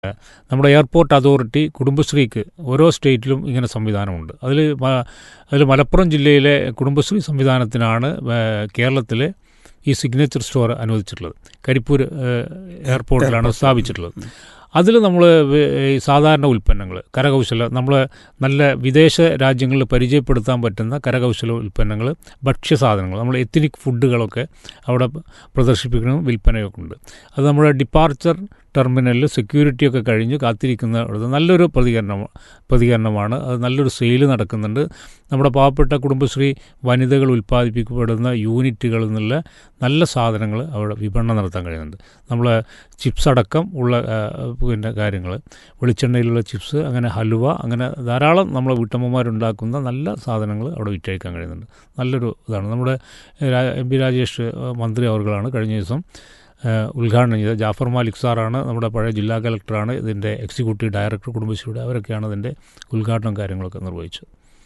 നമ്മുടെ airport authority കുടുംബശ്രീക്ക് ഓരോ സ്റ്റേറ്റിലും ഇങ്ങനെ സംവിധാനമുണ്ട് അതിൽ അതിൽ മലപ്പുറം ജില്ലയിലെ കുടുംബശ്രീ സംവിധാനത്തിനാണ് കേരളത്തിലെ ഈ സിഗ്നേച്ചർ സ്റ്റോർ അനുവദിച്ചിട്ടുള്ളത് കരിപ്പൂർ എയർപോർട്ടിലാണ് സ്ഥാപിച്ചിട്ടുള്ളത് അതിൽ നമ്മൾ ഈ സാധാരണ ഉൽപ്പന്നങ്ങൾ കരകൗശല നമ്മൾ നല്ല വിദേശ രാജ്യങ്ങളിൽ പരിചയപ്പെടുത്താൻ പറ്റുന്ന കരകൗശല ഉൽപ്പന്നങ്ങൾ ഭക്ഷ്യസാധനങ്ങൾ നമ്മൾ എത്തിനിക് ഫുഡുകളൊക്കെ അവിടെ പ്രദർശിപ്പിക്കണം വിൽപ്പനയൊക്കെ ഉണ്ട് അത് നമ്മുടെ ഡിപ്പാർച്ചർ ടെർമിനലിൽ സെക്യൂരിറ്റിയൊക്കെ കഴിഞ്ഞ് കാത്തിരിക്കുന്ന നല്ലൊരു പ്രതികരണം പ്രതികരണമാണ് അത് നല്ലൊരു സെയിൽ നടക്കുന്നുണ്ട് നമ്മുടെ പാവപ്പെട്ട കുടുംബശ്രീ വനിതകൾ ഉൽപ്പാദിപ്പിക്കപ്പെടുന്ന യൂണിറ്റുകളിൽ നിന്നുള്ള നല്ല സാധനങ്ങൾ അവിടെ വിപണനം നടത്താൻ കഴിയുന്നുണ്ട് നമ്മൾ ചിപ്സ് അടക്കം ഉള്ള പിന്നെ കാര്യങ്ങൾ വെളിച്ചെണ്ണയിലുള്ള ചിപ്സ് അങ്ങനെ ഹലുവ അങ്ങനെ ധാരാളം നമ്മളെ വീട്ടമ്മമാരുണ്ടാക്കുന്ന നല്ല സാധനങ്ങൾ അവിടെ വിറ്റഴിക്കാൻ കഴിയുന്നുണ്ട് നല്ലൊരു ഇതാണ് നമ്മുടെ എം പി രാജേഷ് മന്ത്രി അവർകളാണ് കഴിഞ്ഞ ദിവസം ഉദ്ഘാടനം ചെയ്ത ജാഫർ മാലിക് സാറാണ് നമ്മുടെ പഴയ ജില്ലാ കലക്ടറാണ് ഇതിൻ്റെ എക്സിക്യൂട്ടീവ് ഡയറക്ടർ കുടുംബശ്രീയുടെ അവരൊക്കെയാണ് ഇതിൻ്റെ ഉദ്ഘാടനം കാര്യങ്ങളൊക്കെ നിർവഹിച്ചത്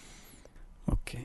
ഓക്കെ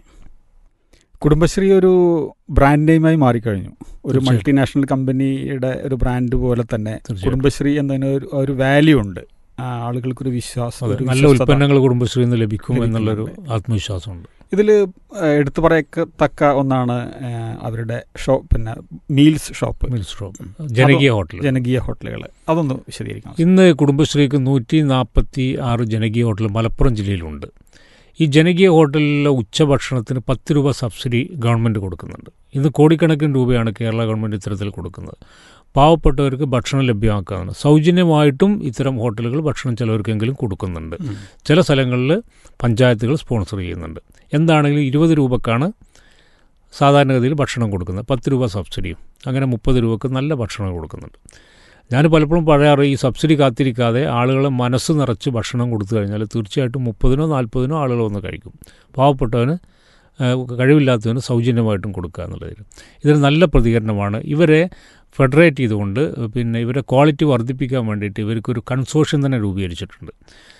കുടുംബശ്രീ ഒരു ബ്രാൻഡ് നെയിമായി മാറിക്കഴിഞ്ഞു ഒരു മൾട്ടിനാഷണൽ കമ്പനിയുടെ ഒരു ബ്രാൻഡ് പോലെ തന്നെ കുടുംബശ്രീ എന്നതിന് ഒരു ഒരു വാല്യൂ ഉണ്ട് ആളുകൾക്കൊരു വിശ്വാസം നല്ല ഉൽപ്പന്നങ്ങൾ കുടുംബശ്രീയിൽ നിന്ന് ലഭിക്കും എന്നുള്ളൊരു ആത്മവിശ്വാസമുണ്ട് ഇതിൽ എടുത്തു പറയത്തക്ക ഒന്നാണ് അവരുടെ ഷോപ്പ് പിന്നെ മീൽസ് ഷോപ്പ് മീൽസ് ഷോപ്പ് ജനകീയ ഹോട്ടൽ ജനകീയ ഹോട്ടലുകൾ അതൊന്ന് വിശദീകരിക്കാം ഇന്ന് കുടുംബശ്രീക്ക് നൂറ്റി നാൽപ്പത്തി ആറ് ജനകീയ ഹോട്ടൽ മലപ്പുറം ജില്ലയിലുണ്ട് ഈ ജനകീയ ഹോട്ടലിലെ ഉച്ചഭക്ഷണത്തിന് പത്ത് രൂപ സബ്സിഡി ഗവൺമെൻറ് കൊടുക്കുന്നുണ്ട് ഇന്ന് കോടിക്കണക്കിന് രൂപയാണ് കേരള ഗവൺമെൻറ് ഇത്തരത്തിൽ കൊടുക്കുന്നത് പാവപ്പെട്ടവർക്ക് ഭക്ഷണം ലഭ്യമാക്കാനാണ് സൗജന്യമായിട്ടും ഇത്തരം ഹോട്ടലുകൾ ഭക്ഷണം ചിലവർക്കെങ്കിലും കൊടുക്കുന്നുണ്ട് ചില സ്ഥലങ്ങളിൽ പഞ്ചായത്തുകൾ സ്പോൺസർ ചെയ്യുന്നുണ്ട് എന്താണെങ്കിലും ഇരുപത് രൂപക്കാണ് സാധാരണഗതിയിൽ ഭക്ഷണം കൊടുക്കുന്നത് പത്ത് രൂപ സബ്സിഡിയും അങ്ങനെ മുപ്പത് രൂപക്ക് നല്ല ഭക്ഷണം കൊടുക്കുന്നുണ്ട് ഞാൻ പലപ്പോഴും പറയാറ് ഈ സബ്സിഡി കാത്തിരിക്കാതെ ആളുകളെ മനസ്സ് നിറച്ച് ഭക്ഷണം കൊടുത്തു കഴിഞ്ഞാൽ തീർച്ചയായിട്ടും മുപ്പതിനോ നാൽപ്പതിനോ ആളുകൾ വന്ന് കഴിക്കും പാവപ്പെട്ടവന് കഴിവില്ലാത്തവന് സൗജന്യമായിട്ടും കൊടുക്കുക എന്നുള്ളതിൽ ഇതൊരു നല്ല പ്രതികരണമാണ് ഇവരെ ഫെഡറേറ്റ് ചെയ്തുകൊണ്ട് പിന്നെ ഇവരെ ക്വാളിറ്റി വർദ്ധിപ്പിക്കാൻ വേണ്ടിയിട്ട് ഇവർക്കൊരു കൺസോർഷ്യം തന്നെ രൂപീകരിച്ചിട്ടുണ്ട്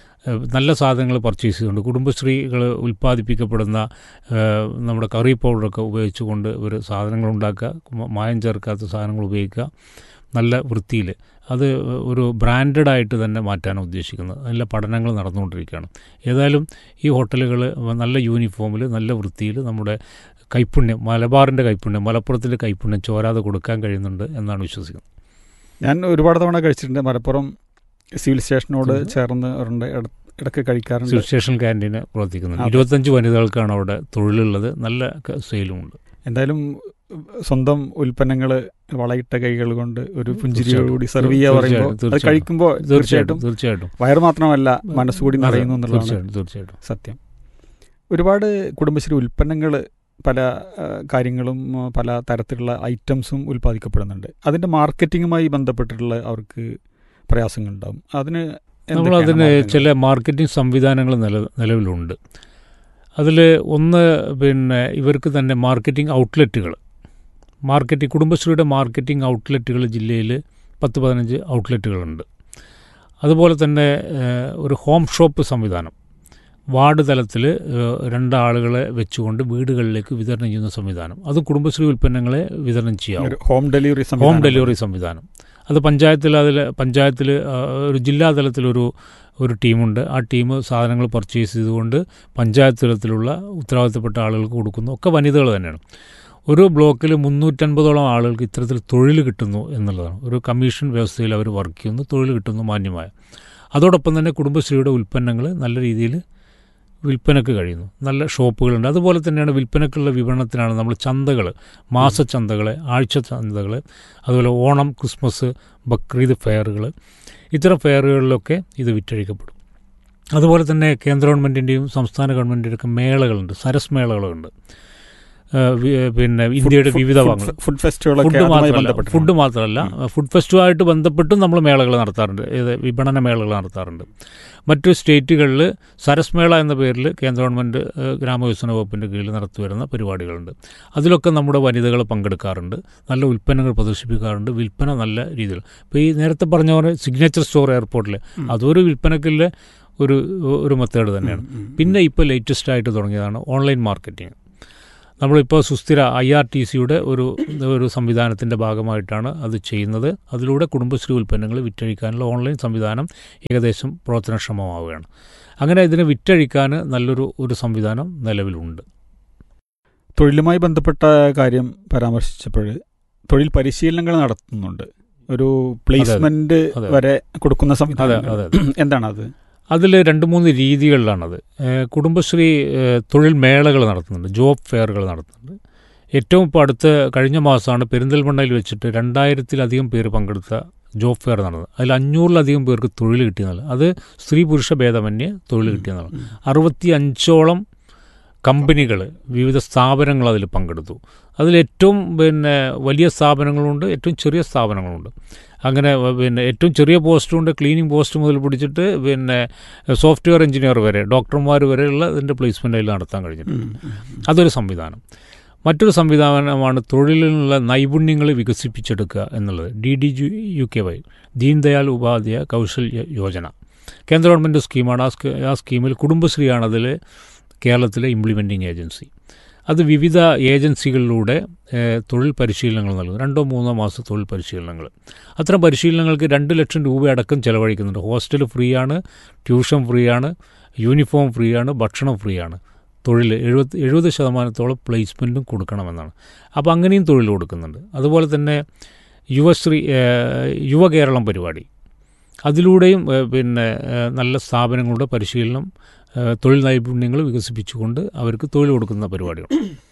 നല്ല സാധനങ്ങൾ പർച്ചേസ് ചെയ്തുകൊണ്ട് കുടുംബശ്രീകൾ ഉൽപ്പാദിപ്പിക്കപ്പെടുന്ന നമ്മുടെ കറി പൗഡറൊക്കെ ഉപയോഗിച്ചുകൊണ്ട് ഇവർ സാധനങ്ങൾ ഉണ്ടാക്കുക മായം ചേർക്കാത്ത സാധനങ്ങൾ ഉപയോഗിക്കുക നല്ല വൃത്തിയിൽ അത് ഒരു ബ്രാൻഡഡായിട്ട് തന്നെ മാറ്റാനാണ് ഉദ്ദേശിക്കുന്നത് അതിലെ പഠനങ്ങൾ നടന്നുകൊണ്ടിരിക്കുകയാണ് ഏതായാലും ഈ ഹോട്ടലുകൾ നല്ല യൂണിഫോമിൽ നല്ല വൃത്തിയിൽ നമ്മുടെ കൈപ്പുണ്യം മലബാറിൻ്റെ കൈപ്പുണ്യം മലപ്പുറത്തിൻ്റെ കൈപ്പുണ്യം ചോരാതെ കൊടുക്കാൻ കഴിയുന്നുണ്ട് എന്നാണ് വിശ്വസിക്കുന്നത് ഞാൻ ഒരുപാട് തവണ കഴിച്ചിട്ടുണ്ട് മലപ്പുറം സിവിൽ സ്റ്റേഷനോട് ചേർന്ന് ഇടയ്ക്ക് കഴിക്കാറുണ്ട് സിവിൽ സ്റ്റേഷൻ ക്യാൻറ്റീന് പ്രവർത്തിക്കുന്നുണ്ട് ഇരുപത്തഞ്ച് വനിതകൾക്കാണ് അവിടെ തൊഴിലുള്ളത് നല്ല സെയിലുമുണ്ട് എന്തായാലും സ്വന്തം ഉൽപ്പന്നങ്ങൾ വളയിട്ട കൈകൾ കൊണ്ട് ഒരു പുഞ്ചിരിയോടുകൂടി സെർവ് ചെയ്യുക പറയുമ്പോൾ അത് കഴിക്കുമ്പോൾ തീർച്ചയായിട്ടും തീർച്ചയായിട്ടും വയറ് മാത്രമല്ല മനസ്സുകൂടി നിറയുന്നു എന്നുള്ളതാണ് തീർച്ചയായിട്ടും സത്യം ഒരുപാട് കുടുംബശ്രീ ഉൽപ്പന്നങ്ങൾ പല കാര്യങ്ങളും പല തരത്തിലുള്ള ഐറ്റംസും ഉൽപ്പാദിക്കപ്പെടുന്നുണ്ട് അതിൻ്റെ മാർക്കറ്റിങ്ങുമായി ബന്ധപ്പെട്ടിട്ടുള്ള അവർക്ക് പ്രയാസങ്ങളുണ്ടാവും അതിന് നമ്മൾ അതിന് ചില മാർക്കറ്റിംഗ് സംവിധാനങ്ങൾ നില നിലവിലുണ്ട് അതിൽ ഒന്ന് പിന്നെ ഇവർക്ക് തന്നെ മാർക്കറ്റിംഗ് ഔട്ട്ലെറ്റുകൾ മാർക്കറ്റിംഗ് കുടുംബശ്രീയുടെ മാർക്കറ്റിംഗ് ഔട്ട്ലെറ്റുകൾ ജില്ലയിൽ പത്ത് പതിനഞ്ച് ഔട്ട്ലെറ്റുകളുണ്ട് അതുപോലെ തന്നെ ഒരു ഹോം ഷോപ്പ് സംവിധാനം വാർഡ് തലത്തിൽ രണ്ടാളുകളെ വെച്ചുകൊണ്ട് വീടുകളിലേക്ക് വിതരണം ചെയ്യുന്ന സംവിധാനം അത് കുടുംബശ്രീ ഉൽപ്പന്നങ്ങളെ വിതരണം ചെയ്യാം ഹോം ഡെലിവറി ഹോം ഡെലിവറി സംവിധാനം അത് പഞ്ചായത്തിൽ അതിൽ പഞ്ചായത്തിൽ ഒരു ജില്ലാ തലത്തിലൊരു ഒരു ടീമുണ്ട് ആ ടീം സാധനങ്ങൾ പർച്ചേസ് ചെയ്തുകൊണ്ട് പഞ്ചായത്ത് തലത്തിലുള്ള ഉത്തരവാദിത്തപ്പെട്ട ആളുകൾക്ക് കൊടുക്കുന്നു ഒക്കെ വനിതകൾ തന്നെയാണ് ഒരു ബ്ലോക്കിൽ മുന്നൂറ്റൻപതോളം ആളുകൾക്ക് ഇത്തരത്തിൽ തൊഴിൽ കിട്ടുന്നു എന്നുള്ളതാണ് ഒരു കമ്മീഷൻ വ്യവസ്ഥയിൽ അവർ വർക്ക് ചെയ്യുന്നു തൊഴിൽ കിട്ടുന്നു മാന്യമായ അതോടൊപ്പം തന്നെ കുടുംബശ്രീയുടെ ഉൽപ്പന്നങ്ങൾ നല്ല രീതിയിൽ വിൽപ്പനക്ക് കഴിയുന്നു നല്ല ഷോപ്പുകളുണ്ട് അതുപോലെ തന്നെയാണ് വിൽപ്പനക്കുള്ള വിപണനത്തിനാണ് നമ്മൾ ചന്തകൾ മാസച്ചന്തകൾ ആഴ്ച ചന്തകൾ അതുപോലെ ഓണം ക്രിസ്മസ് ബക്രീദ് ഫെയറുകൾ ഇത്തരം ഫെയറുകളിലൊക്കെ ഇത് വിറ്റഴിക്കപ്പെടും അതുപോലെ തന്നെ കേന്ദ്ര ഗവൺമെൻറ്റിൻ്റെയും സംസ്ഥാന ഗവൺമെൻറ്റിൻ്റെയൊക്കെ മേളകളുണ്ട് സരസ് മേളകളുണ്ട് പിന്നെ ഇന്ത്യയുടെ വിവിധ ഭാഗങ്ങൾ ഫുഡ് ഫെസ്റ്റുകൾ ഫുഡ് മാത്രമല്ല ഫുഡ് മാത്രമല്ല ഫുഡ് ഫെസ്റ്റുമായിട്ട് ബന്ധപ്പെട്ടും നമ്മൾ മേളകൾ നടത്താറുണ്ട് ഏത് വിപണന മേളകൾ നടത്താറുണ്ട് മറ്റു സ്റ്റേറ്റുകളിൽ സരസ്മേള എന്ന പേരിൽ കേന്ദ്ര ഗവൺമെൻറ് ഗ്രാമവികസന വകുപ്പിൻ്റെ കീഴിൽ നടത്തിവരുന്ന പരിപാടികളുണ്ട് അതിലൊക്കെ നമ്മുടെ വനിതകൾ പങ്കെടുക്കാറുണ്ട് നല്ല ഉൽപ്പന്നങ്ങൾ പ്രദർശിപ്പിക്കാറുണ്ട് വിൽപ്പന നല്ല രീതിയിൽ ഇപ്പോൾ ഈ നേരത്തെ പറഞ്ഞ പോലെ സിഗ്നേച്ചർ സ്റ്റോർ എയർപോർട്ടിൽ അതൊരു വിൽപ്പനക്കുള്ള ഒരു ഒരു മെത്തേഡ് തന്നെയാണ് പിന്നെ ഇപ്പോൾ ലേറ്റസ്റ്റ് ആയിട്ട് തുടങ്ങിയതാണ് ഓൺലൈൻ മാർക്കറ്റിംഗ് നമ്മളിപ്പോൾ സുസ്ഥിര ഐ ആർ ടി സിയുടെ ഒരു ഒരു സംവിധാനത്തിൻ്റെ ഭാഗമായിട്ടാണ് അത് ചെയ്യുന്നത് അതിലൂടെ കുടുംബശ്രീ ഉൽപ്പന്നങ്ങൾ വിറ്റഴിക്കാനുള്ള ഓൺലൈൻ സംവിധാനം ഏകദേശം പ്രവർത്തനക്ഷമമാവുകയാണ് അങ്ങനെ ഇതിനെ വിറ്റഴിക്കാൻ നല്ലൊരു ഒരു സംവിധാനം നിലവിലുണ്ട് തൊഴിലുമായി ബന്ധപ്പെട്ട കാര്യം പരാമർശിച്ചപ്പോൾ തൊഴിൽ പരിശീലനങ്ങൾ നടത്തുന്നുണ്ട് ഒരു പ്ലേസ്മെന്റ് അതെ. വരെ കൊടുക്കുന്ന അതെ സംവിധാനം അതെ എന്താണ് അത് അതിൽ രണ്ട് മൂന്ന് രീതികളിലാണത് ഏഹ് കുടുംബശ്രീ ഏഹ് തൊഴിൽ മേളകൾ നടത്തുന്നുണ്ട് ജോബ് ഫെയറുകൾ നടത്തുന്നുണ്ട് ഏറ്റവും ഇപ്പോൾ അടുത്ത് കഴിഞ്ഞ മാസമാണ് പെരിന്തൽമണ്ണയിൽ വെച്ചിട്ട് രണ്ടായിരത്തിലധികം പേര് പങ്കെടുത്ത ജോബ് ഫെയർ നടന്നത് അതിൽ അഞ്ഞൂറിലധികം പേർക്ക് തൊഴിൽ കിട്ടിയെന്നുള്ളത് അത് സ്ത്രീ പുരുഷ ഭേദമന്യേ തൊഴിൽ കിട്ടിയെന്നുള്ളത് അറുപത്തി അഞ്ചോളം കമ്പനികൾ വിവിധ സ്ഥാപനങ്ങൾ അതിൽ പങ്കെടുത്തു അതിൽ ഏറ്റവും പിന്നെ വലിയ സ്ഥാപനങ്ങളുണ്ട് ഏറ്റവും ചെറിയ സ്ഥാപനങ്ങളുണ്ട് അങ്ങനെ വ- പിന്നെ ഏറ്റവും ചെറിയ പോസ്റ്റുണ്ട് ക്ലീനിങ് പോസ്റ്റ് മുതൽ പിടിച്ചിട്ട് പിന്നെ സോഫ്റ്റ്വെയർ എഞ്ചിനീയർ വരെ ഡോക്ടർമാർ വരെയുള്ള ഇതിൻ്റെ പ്ലേസ്മെൻ്റ് അതിൽ നടത്താൻ കഴിഞ്ഞിട്ടുണ്ട് അതൊരു സംവിധാനം മറ്റൊരു സംവിധാനമാണ് തൊഴിലിനുള്ള നൈപുണ്യങ്ങൾ വികസിപ്പിച്ചെടുക്കുക എന്നുള്ളത് D D U G K Y Deendayal Upadhyaya Kaushalya Yojana കേന്ദ്ര ഗവൺമെൻറ് സ്കീമാണ് ആ സ്കീ ആ സ്കീമിൽ കുടുംബശ്രീയാണ് അതിൽ കേരളത്തിലെ ഇംപ്ലിമെൻറ്റിംഗ് ഏജൻസി അത് വിവിധ ഏജൻസികളിലൂടെ ഏഹ്, തൊഴിൽ പരിശീലനങ്ങൾ നൽകും രണ്ടോ മൂന്നോ മാസം തൊഴിൽ പരിശീലനങ്ങൾ അത്തരം പരിശീലനങ്ങൾക്ക് രണ്ട് ലക്ഷം രൂപ അടക്കം ചിലവഴിക്കുന്നുണ്ട് ഹോസ്റ്റൽ ഫ്രീ ആണ് ട്യൂഷൻ ഫ്രീ ആണ് യൂണിഫോം ഫ്രീ ആണ് ഭക്ഷണം ഫ്രീ ആണ് തൊഴിൽ എഴുപത് എഴുപത് ശതമാനത്തോളം പ്ലേസ്മെൻറ്റും കൊടുക്കണമെന്നാണ് അപ്പോൾ അങ്ങനെയും തൊഴിൽ കൊടുക്കുന്നുണ്ട് അതുപോലെ തന്നെ യുവശ്രീ ഏഹ്, യുവകേരളം പരിപാടി അതിലൂടെയും ഏഹ്, പിന്നെ ഏഹ്, നല്ല സ്ഥാപനങ്ങളുടെ പരിശീലനം ഏഹ്, തൊഴിൽ നൈപുണ്യങ്ങൾ വികസിപ്പിച്ചുകൊണ്ട് അവർക്ക് തൊഴിൽ കൊടുക്കുന്ന പരിപാടികൾ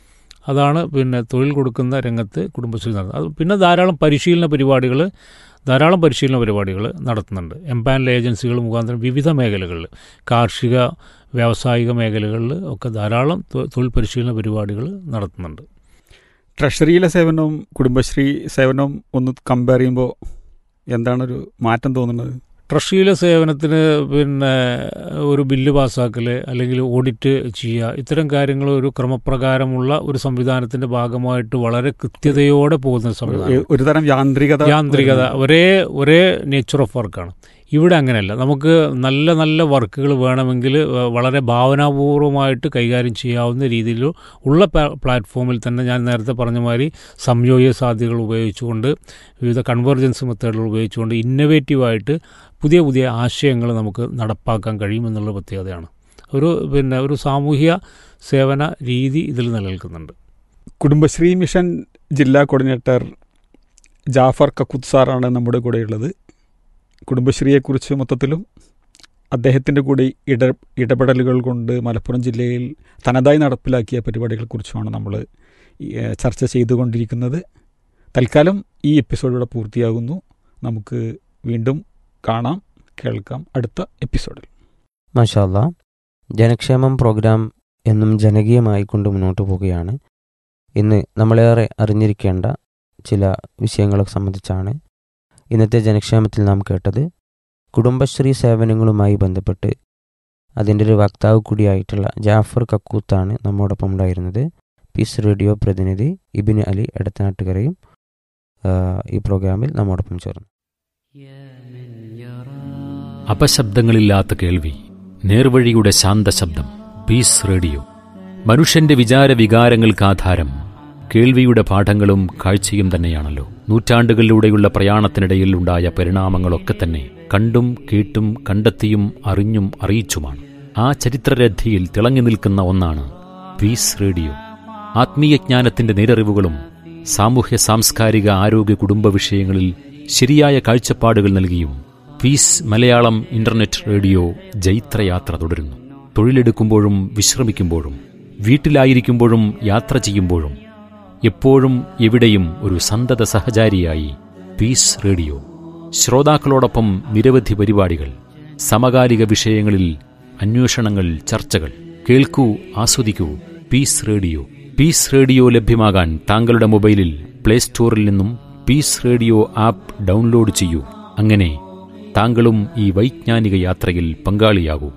അതാണ് പിന്നെ തൊഴിൽ കൊടുക്കുന്ന രംഗത്ത് കുടുംബശ്രീ നടത്തുന്നത് അത് പിന്നെ ധാരാളം പരിശീലന പരിപാടികൾ ധാരാളം പരിശീലന പരിപാടികൾ നടത്തുന്നുണ്ട് എംപാനൽ ഏജൻസികൾ മുഖാന്തരം വിവിധ മേഖലകളിൽ കാർഷിക വ്യാവസായിക മേഖലകളിൽ ഒക്കെ ധാരാളം തൊ- തൊഴിൽ പരിശീലന പരിപാടികൾ നടത്തുന്നുണ്ട് ട്രഷറിയിലെ സേവനവും കുടുംബശ്രീ സേവനവും ഒന്ന് കമ്പയർ ചെയ്യുമ്പോൾ എന്താണൊരു മാറ്റം തോന്നുന്നത് ട്രഷറിയിലെ സേവനത്തിന് പിന്നെ ഒരു ബില്ല് പാസ്സാക്കൽ അല്ലെങ്കിൽ ഓഡിറ്റ് ചെയ്യുക ഇത്തരം കാര്യങ്ങൾ ഒരു ക്രമപ്രകാരമുള്ള ഒരു സംവിധാനത്തിന്റെ ഭാഗമായിട്ട് വളരെ കൃത്യതയോടെ പോകുന്ന സംവിധാനം ഒരു തരം യാന്ത്രികത യാന്ത്രികത ഒരേ ഒരേ നേച്ചർ ഓഫ് വർക്കാണ് ഇവിടെ അങ്ങനെയല്ല നമുക്ക് നല്ല നല്ല വർക്കുകൾ വേണമെങ്കിൽ വ- വളരെ ഭാവനാപൂർവമായിട്ട് കൈകാര്യം ചെയ്യാവുന്ന രീതിയിൽ ഉള്ള പ്ലാ- പ്ലാറ്റ്ഫോമിൽ തന്നെ ഞാൻ നേരത്തെ പറഞ്ഞ മാതിരി സംയോജിത സാധ്യതകൾ ഉപയോഗിച്ചുകൊണ്ട് വിവിധ കൺവെർജൻസ് മെത്തേഡുകൾ ഉപയോഗിച്ചുകൊണ്ട് ഇന്നവേറ്റീവായിട്ട് പുതിയ പുതിയ ആശയങ്ങൾ നമുക്ക് നടപ്പാക്കാൻ കഴിയുമെന്നുള്ള പ്രത്യേകതയാണ് ഒരു പിന്നെ ഒരു സാമൂഹ്യ സേവന രീതി ഇതിൽ നിലനിൽക്കുന്നുണ്ട് കുടുംബശ്രീ മിഷൻ ജില്ലാ കോർഡിനേറ്റർ ജാഫർ കക്കുത്ത് സാറാണ് നമ്മുടെ കൂടെയുള്ളത് കുടുംബശ്രീയെക്കുറിച്ച് മൊത്തത്തിലും അദ്ദേഹത്തിൻ്റെ കൂടി ഇട ഇടപെടലുകൾ കൊണ്ട് മലപ്പുറം ജില്ലയിൽ തനതായി നടപ്പിലാക്കിയ പരിപാടികളെക്കുറിച്ചുമാണ് നമ്മൾ ഈ, ഏ, ചർച്ച ചെയ്തുകൊണ്ടിരിക്കുന്നത് തൽക്കാലം ഈ എപ്പിസോഡ് ഇവിടെ പൂർത്തിയാകുന്നു നമുക്ക് വീണ്ടും കാണാം കേൾക്കാം അടുത്ത എപ്പിസോഡിൽ മാഷാല്ല ജനക്ഷേമം പ്രോഗ്രാം എന്നും ജനകീയമായി കൊണ്ട് മുന്നോട്ട് പോവുകയാണ് ഇന്ന് നമ്മളേറെ അറിഞ്ഞിരിക്കേണ്ട ചില വിഷയങ്ങളെ സംബന്ധിച്ചാണ് ഇന്നത്തെ ജനക്ഷേമത്തിൽ നാം കേട്ടത് കുടുംബശ്രീ സേവനങ്ങളുമായി ബന്ധപ്പെട്ട് അതിൻ്റെ ഒരു വക്താവ് കൂടിയായിട്ടുള്ള ജാഫർ കക്കൂത്താണ് നമ്മോടൊപ്പം ഉണ്ടായിരുന്നത് പീസ് റേഡിയോ പ്രതിനിധി ഇബിന് അലി എടത്തനാട്ടുകരയും ആ, ഈ പ്രോഗ്രാമിൽ നമ്മോടൊപ്പം ചേർന്നു അപശബ്ദങ്ങളില്ലാത്ത കേൾവി നേർവഴിയുടെ ശാന്തശബ്ദം പീസ് റേഡിയോ മനുഷ്യന്റെ വിചാര വികാരങ്ങൾക്ക് ആധാരം കേൾവിയുടെ പാഠങ്ങളും കാഴ്ചയും തന്നെയാണല്ലോ നൂറ്റാണ്ടുകളിലൂടെയുള്ള പ്രയാണത്തിനിടയിൽ ഉണ്ടായ പരിണാമങ്ങളൊക്കെ തന്നെ കണ്ടും കേട്ടും കണ്ടെത്തിയും അറിഞ്ഞും അറിയിച്ചുമാണ് ആ ചരിത്രരഥിയിൽ തിളങ്ങി നിൽക്കുന്ന ഒന്നാണ് പീസ് റേഡിയോ ആത്മീയജ്ഞാനത്തിന്റെ നേരറിവുകളും സാമൂഹ്യ സാംസ്കാരിക ആരോഗ്യ കുടുംബ വിഷയങ്ങളിൽ ശരിയായ കാഴ്ചപ്പാടുകൾ നൽകിയും പീസ് മലയാളം ഇന്റർനെറ്റ് റേഡിയോ ജൈത്രയാത്ര തുടരുന്നു തൊഴിലെടുക്കുമ്പോഴും വിശ്രമിക്കുമ്പോഴും വീട്ടിലായിരിക്കുമ്പോഴും യാത്ര ചെയ്യുമ്പോഴും എപ്പോഴും എവിടെയും ഒരു സന്തത സഹചാരിയായി പീസ് റേഡിയോ ശ്രോതാക്കളോടൊപ്പം നിരവധി പരിപാടികൾ സമകാലിക വിഷയങ്ങളിൽ അന്വേഷണങ്ങൾ ചർച്ചകൾ കേൾക്കൂ ആസ്വദിക്കൂ പീസ് റേഡിയോ പീസ് റേഡിയോ ലഭ്യമാകാൻ താങ്കളുടെ മൊബൈലിൽ പ്ലേ സ്റ്റോറിൽ നിന്നും പീസ് റേഡിയോ ആപ്പ് ഡൗൺലോഡ് ചെയ്യൂ അങ്ങനെ താങ്കളും ഈ വൈജ്ഞാനിക യാത്രയിൽ പങ്കാളിയാകൂ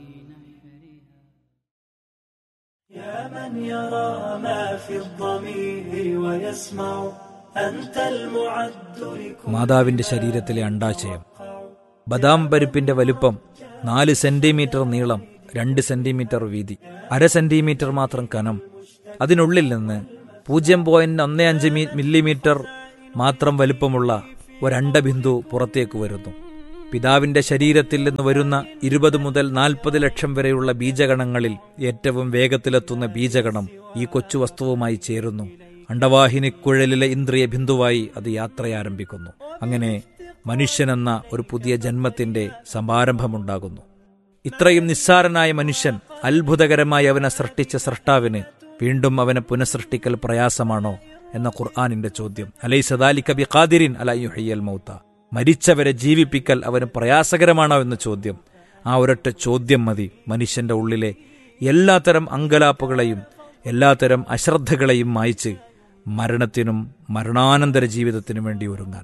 يا من يرى ما في الضمير ويسمع أنت المعد لكل മാതാവിന്റെ ശരീരത്തിലെ അണ്ടാശയം ബദാം പരിപ്പിന്റെ വലിപ്പം നാല് സെന്റിമീറ്റർ നീളം രണ്ട് സെന്റിമീറ്റർ വീതി അര സെന്റിമീറ്റർ മാത്രം കനം അതിനുള്ളിൽ നിന്ന് പൂജ്യം പോയിന്റ് ഒന്ന് അഞ്ച് മി മില്ലിമീറ്റർ മാത്രം വലുപ്പമുള്ള ഒരണ്ടബിന്ദു പുറത്തേക്ക് വരുന്നു പിതാവിന്റെ ശരീരത്തിൽ നിന്ന് വരുന്ന ഇരുപത് മുതൽ നാൽപ്പത് ലക്ഷം വരെയുള്ള ബീജഗണങ്ങളിൽ ഏറ്റവും വേഗത്തിലെത്തുന്ന ബീജഗണം ഈ കൊച്ചു വസ്തുവുമായി ചേരുന്നു അണ്ടവാഹിനിക്കുഴലിലെ ഇന്ദ്രിയ ബിന്ദുവായി അത് യാത്രയാരംഭിക്കുന്നു അങ്ങനെ മനുഷ്യനെന്ന ഒരു പുതിയ ജന്മത്തിന്റെ സമാരംഭമുണ്ടാകുന്നു ഇത്രയും നിസ്സാരനായ മനുഷ്യൻ അത്ഭുതകരമായി അവനെ സൃഷ്ടിച്ച സൃഷ്ടാവിന് വീണ്ടും അവനെ പുനഃസൃഷ്ടിക്കൽ പ്രയാസമാണോ എന്ന ഖുർആാനിന്റെ ചോദ്യം അലൈ സദാലി കബി ഖാദിരിൻ അലയുഹയ്യൽ മൗത്ത മരിച്ചവരെ ജീവിപ്പിക്കൽ അവന് പ്രയാസകരമാണോ എന്ന ചോദ്യം ആ ഒരൊറ്റ ചോദ്യം മതി മനുഷ്യന്റെ ഉള്ളിലെ എല്ലാത്തരം അങ്കലാപ്പുകളെയും എല്ലാത്തരം അശ്രദ്ധകളെയും മായ്ച്ച് മരണത്തിനും മരണാനന്തര ജീവിതത്തിനും വേണ്ടി ഒരുങ്ങാൻ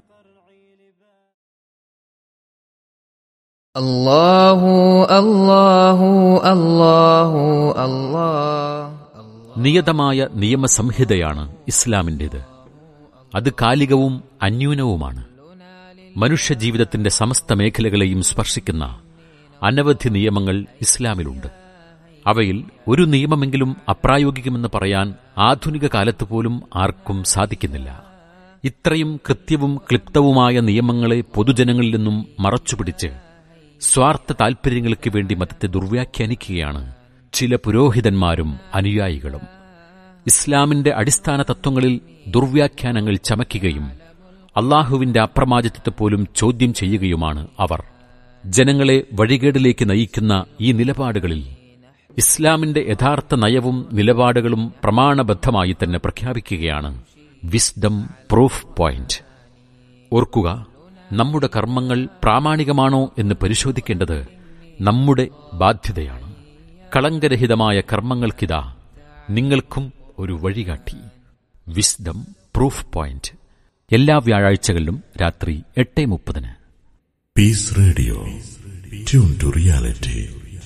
الله الله الله الله നിയതമായ നിയമസംഹിതയാണ് ഇസ്ലാമിൻ്റേത് അത് കാലികവും അന്യൂനവുമാണ് മനുഷ്യജീവിതത്തിന്റെ സമസ്ത മേഖലകളെയും സ്പർശിക്കുന്ന അനവധി നിയമങ്ങൾ ഇസ്ലാമിലുണ്ട് അവയിൽ ഒരു നിയമമെങ്കിലും അപ്രായോഗികമെന്ന് പറയാൻ ആധുനിക കാലത്ത് പോലും ആർക്കും സാധിക്കുന്നില്ല ഇത്രയും കൃത്യവും ക്ലിപ്തവുമായ നിയമങ്ങളെ പൊതുജനങ്ങളിൽ നിന്നും മറച്ചുപിടിച്ച് സ്വാർത്ഥ താൽപര്യങ്ങൾക്ക് വേണ്ടി മതത്തെ ദുർവ്യാഖ്യാനിക്കുകയാണ് ചില പുരോഹിതന്മാരും അനുയായികളും ഇസ്ലാമിന്റെ അടിസ്ഥാന തത്വങ്ങളിൽ ദുർവ്യാഖ്യാനങ്ങൾ ചമയ്ക്കുകയും അള്ളാഹുവിന്റെ അപ്രമാദിത്വത്തെ പോലും ചോദ്യം ചെയ്യുകയുമാണ് അവർ ജനങ്ങളെ വഴികേടിലേക്ക് നയിക്കുന്ന ഈ നിലപാടുകളിൽ ഇസ്ലാമിന്റെ യഥാർത്ഥ നയവും നിലപാടുകളും പ്രമാണബദ്ധമായി തന്നെ പ്രഖ്യാപിക്കുകയാണ് വിസ്ഡം പ്രൂഫ് പോയിന്റ് ഓർക്കുക നമ്മുടെ കർമ്മങ്ങൾ പ്രാമാണികമാണോ എന്ന് പരിശോധിക്കേണ്ടത് നമ്മുടെ ബാധ്യതയാണ് കളങ്കരഹിതമായ കർമ്മങ്ങൾക്കിതാ നിങ്ങൾക്കും ഒരു വഴികാട്ടി വിസ്ഡം പ്രൂഫ് പോയിന്റ് എല്ലാ വ്യാഴാഴ്ചകളിലും രാത്രി എട്ട് മുപ്പതിന് Peace Radio. Tune to reality.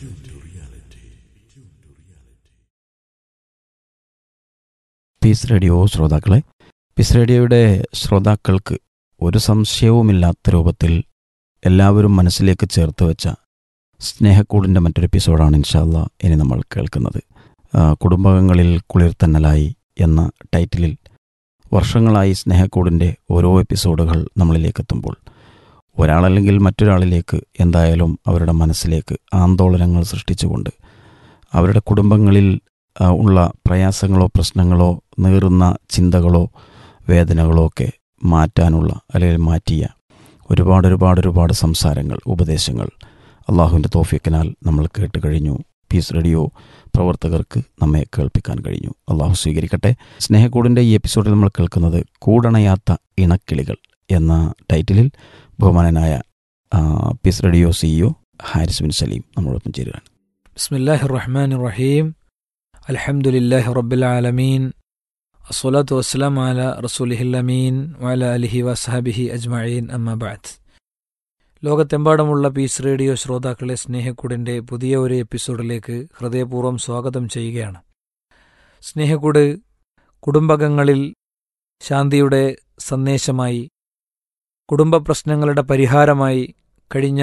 Peace radio ശ്രോതാക്കളെ പീസ് റേഡിയോയുടെ ശ്രോതാക്കൾക്ക് ഒരു സംശയവുമില്ലാത്ത രൂപത്തിൽ എല്ലാവരും മനസ്സിലേക്ക് ചേർത്ത് വെച്ച സ്നേഹക്കൂടിൻ്റെ മറ്റൊരു എപ്പിസോഡാണ് ഇൻഷാല്ല ഇനി നമ്മൾ കേൾക്കുന്നത് ആ, കുടുംബങ്ങളിൽ കുളിർത്തന്നലായി എന്ന ടൈറ്റിലിൽ വർഷങ്ങളായി സ്നേഹക്കൂടിൻ്റെ ഓരോ എപ്പിസോഡുകൾ നമ്മളിലേക്ക് എത്തുമ്പോൾ ഒരാളല്ലെങ്കിൽ മറ്റൊരാളിലേക്ക് എന്തായാലും അവരുടെ മനസ്സിലേക്ക് ആന്തോളനങ്ങൾ സൃഷ്ടിച്ചുകൊണ്ട് അവരുടെ കുടുംബങ്ങളിൽ ആ, ഉള്ള പ്രയാസങ്ങളോ പ്രശ്നങ്ങളോ നീറുന്ന ചിന്തകളോ വേദനകളോ ഒക്കെ മാറ്റാനുള്ള അല്ലെങ്കിൽ മാറ്റിയ ഒരുപാട് ഒരുപാട് ഒരുപാട് സംസാരങ്ങൾ ഉപദേശങ്ങൾ അള്ളാഹുവിൻ്റെ തോഫിക്കിനാൽ നമ്മൾ കേട്ട് കഴിഞ്ഞു പീസ് റേഡിയോ പ്രവർത്തകർക്ക് നമ്മെ കേൾപ്പിക്കാൻ കഴിഞ്ഞു അള്ളാഹു സ്വീകരിക്കട്ടെ സ്നേഹക്കൂടിൻ്റെ ഈ എപ്പിസോഡിൽ നമ്മൾ കേൾക്കുന്നത് കൂടണയാത്ത ഇണക്കിളികൾ എന്ന ടൈറ്റിലിൽ ബഹുമാനനായ ആ, peace radio CEO Haris bin Salim നമ്മളോടൊപ്പം ചേരുകയാണ് ബിസ്മില്ലാഹി റഹ്മാൻ റഹീം അൽഹംദുലില്ലാഹി റബ്ബിൽ ആലമീൻ അസ്സലാത്തു വസ്സലാം അല റസൂലിഹിൽ അമീൻ വഅല അലിഹി വസഹബിഹി അജ്മഈൻ അമ്മ ബഅദ് ലോകത്തെമ്പാടുമുള്ള പീസ് റേഡിയോ ശ്രോതാക്കളെ സ്നേഹക്കൂടിൻ്റെ പുതിയ ഒരു എപ്പിസോഡിലേക്ക് ഹൃദയപൂർവ്വം സ്വാഗതം ചെയ്യുകയാണ് സ്നേഹക്കൂട് കുടുംബകങ്ങളിൽ ശാന്തിയുടെ സന്ദേശമായി കുടുംബ പ്രശ്നങ്ങളുടെ പരിഹാരമായി കഴിഞ്ഞ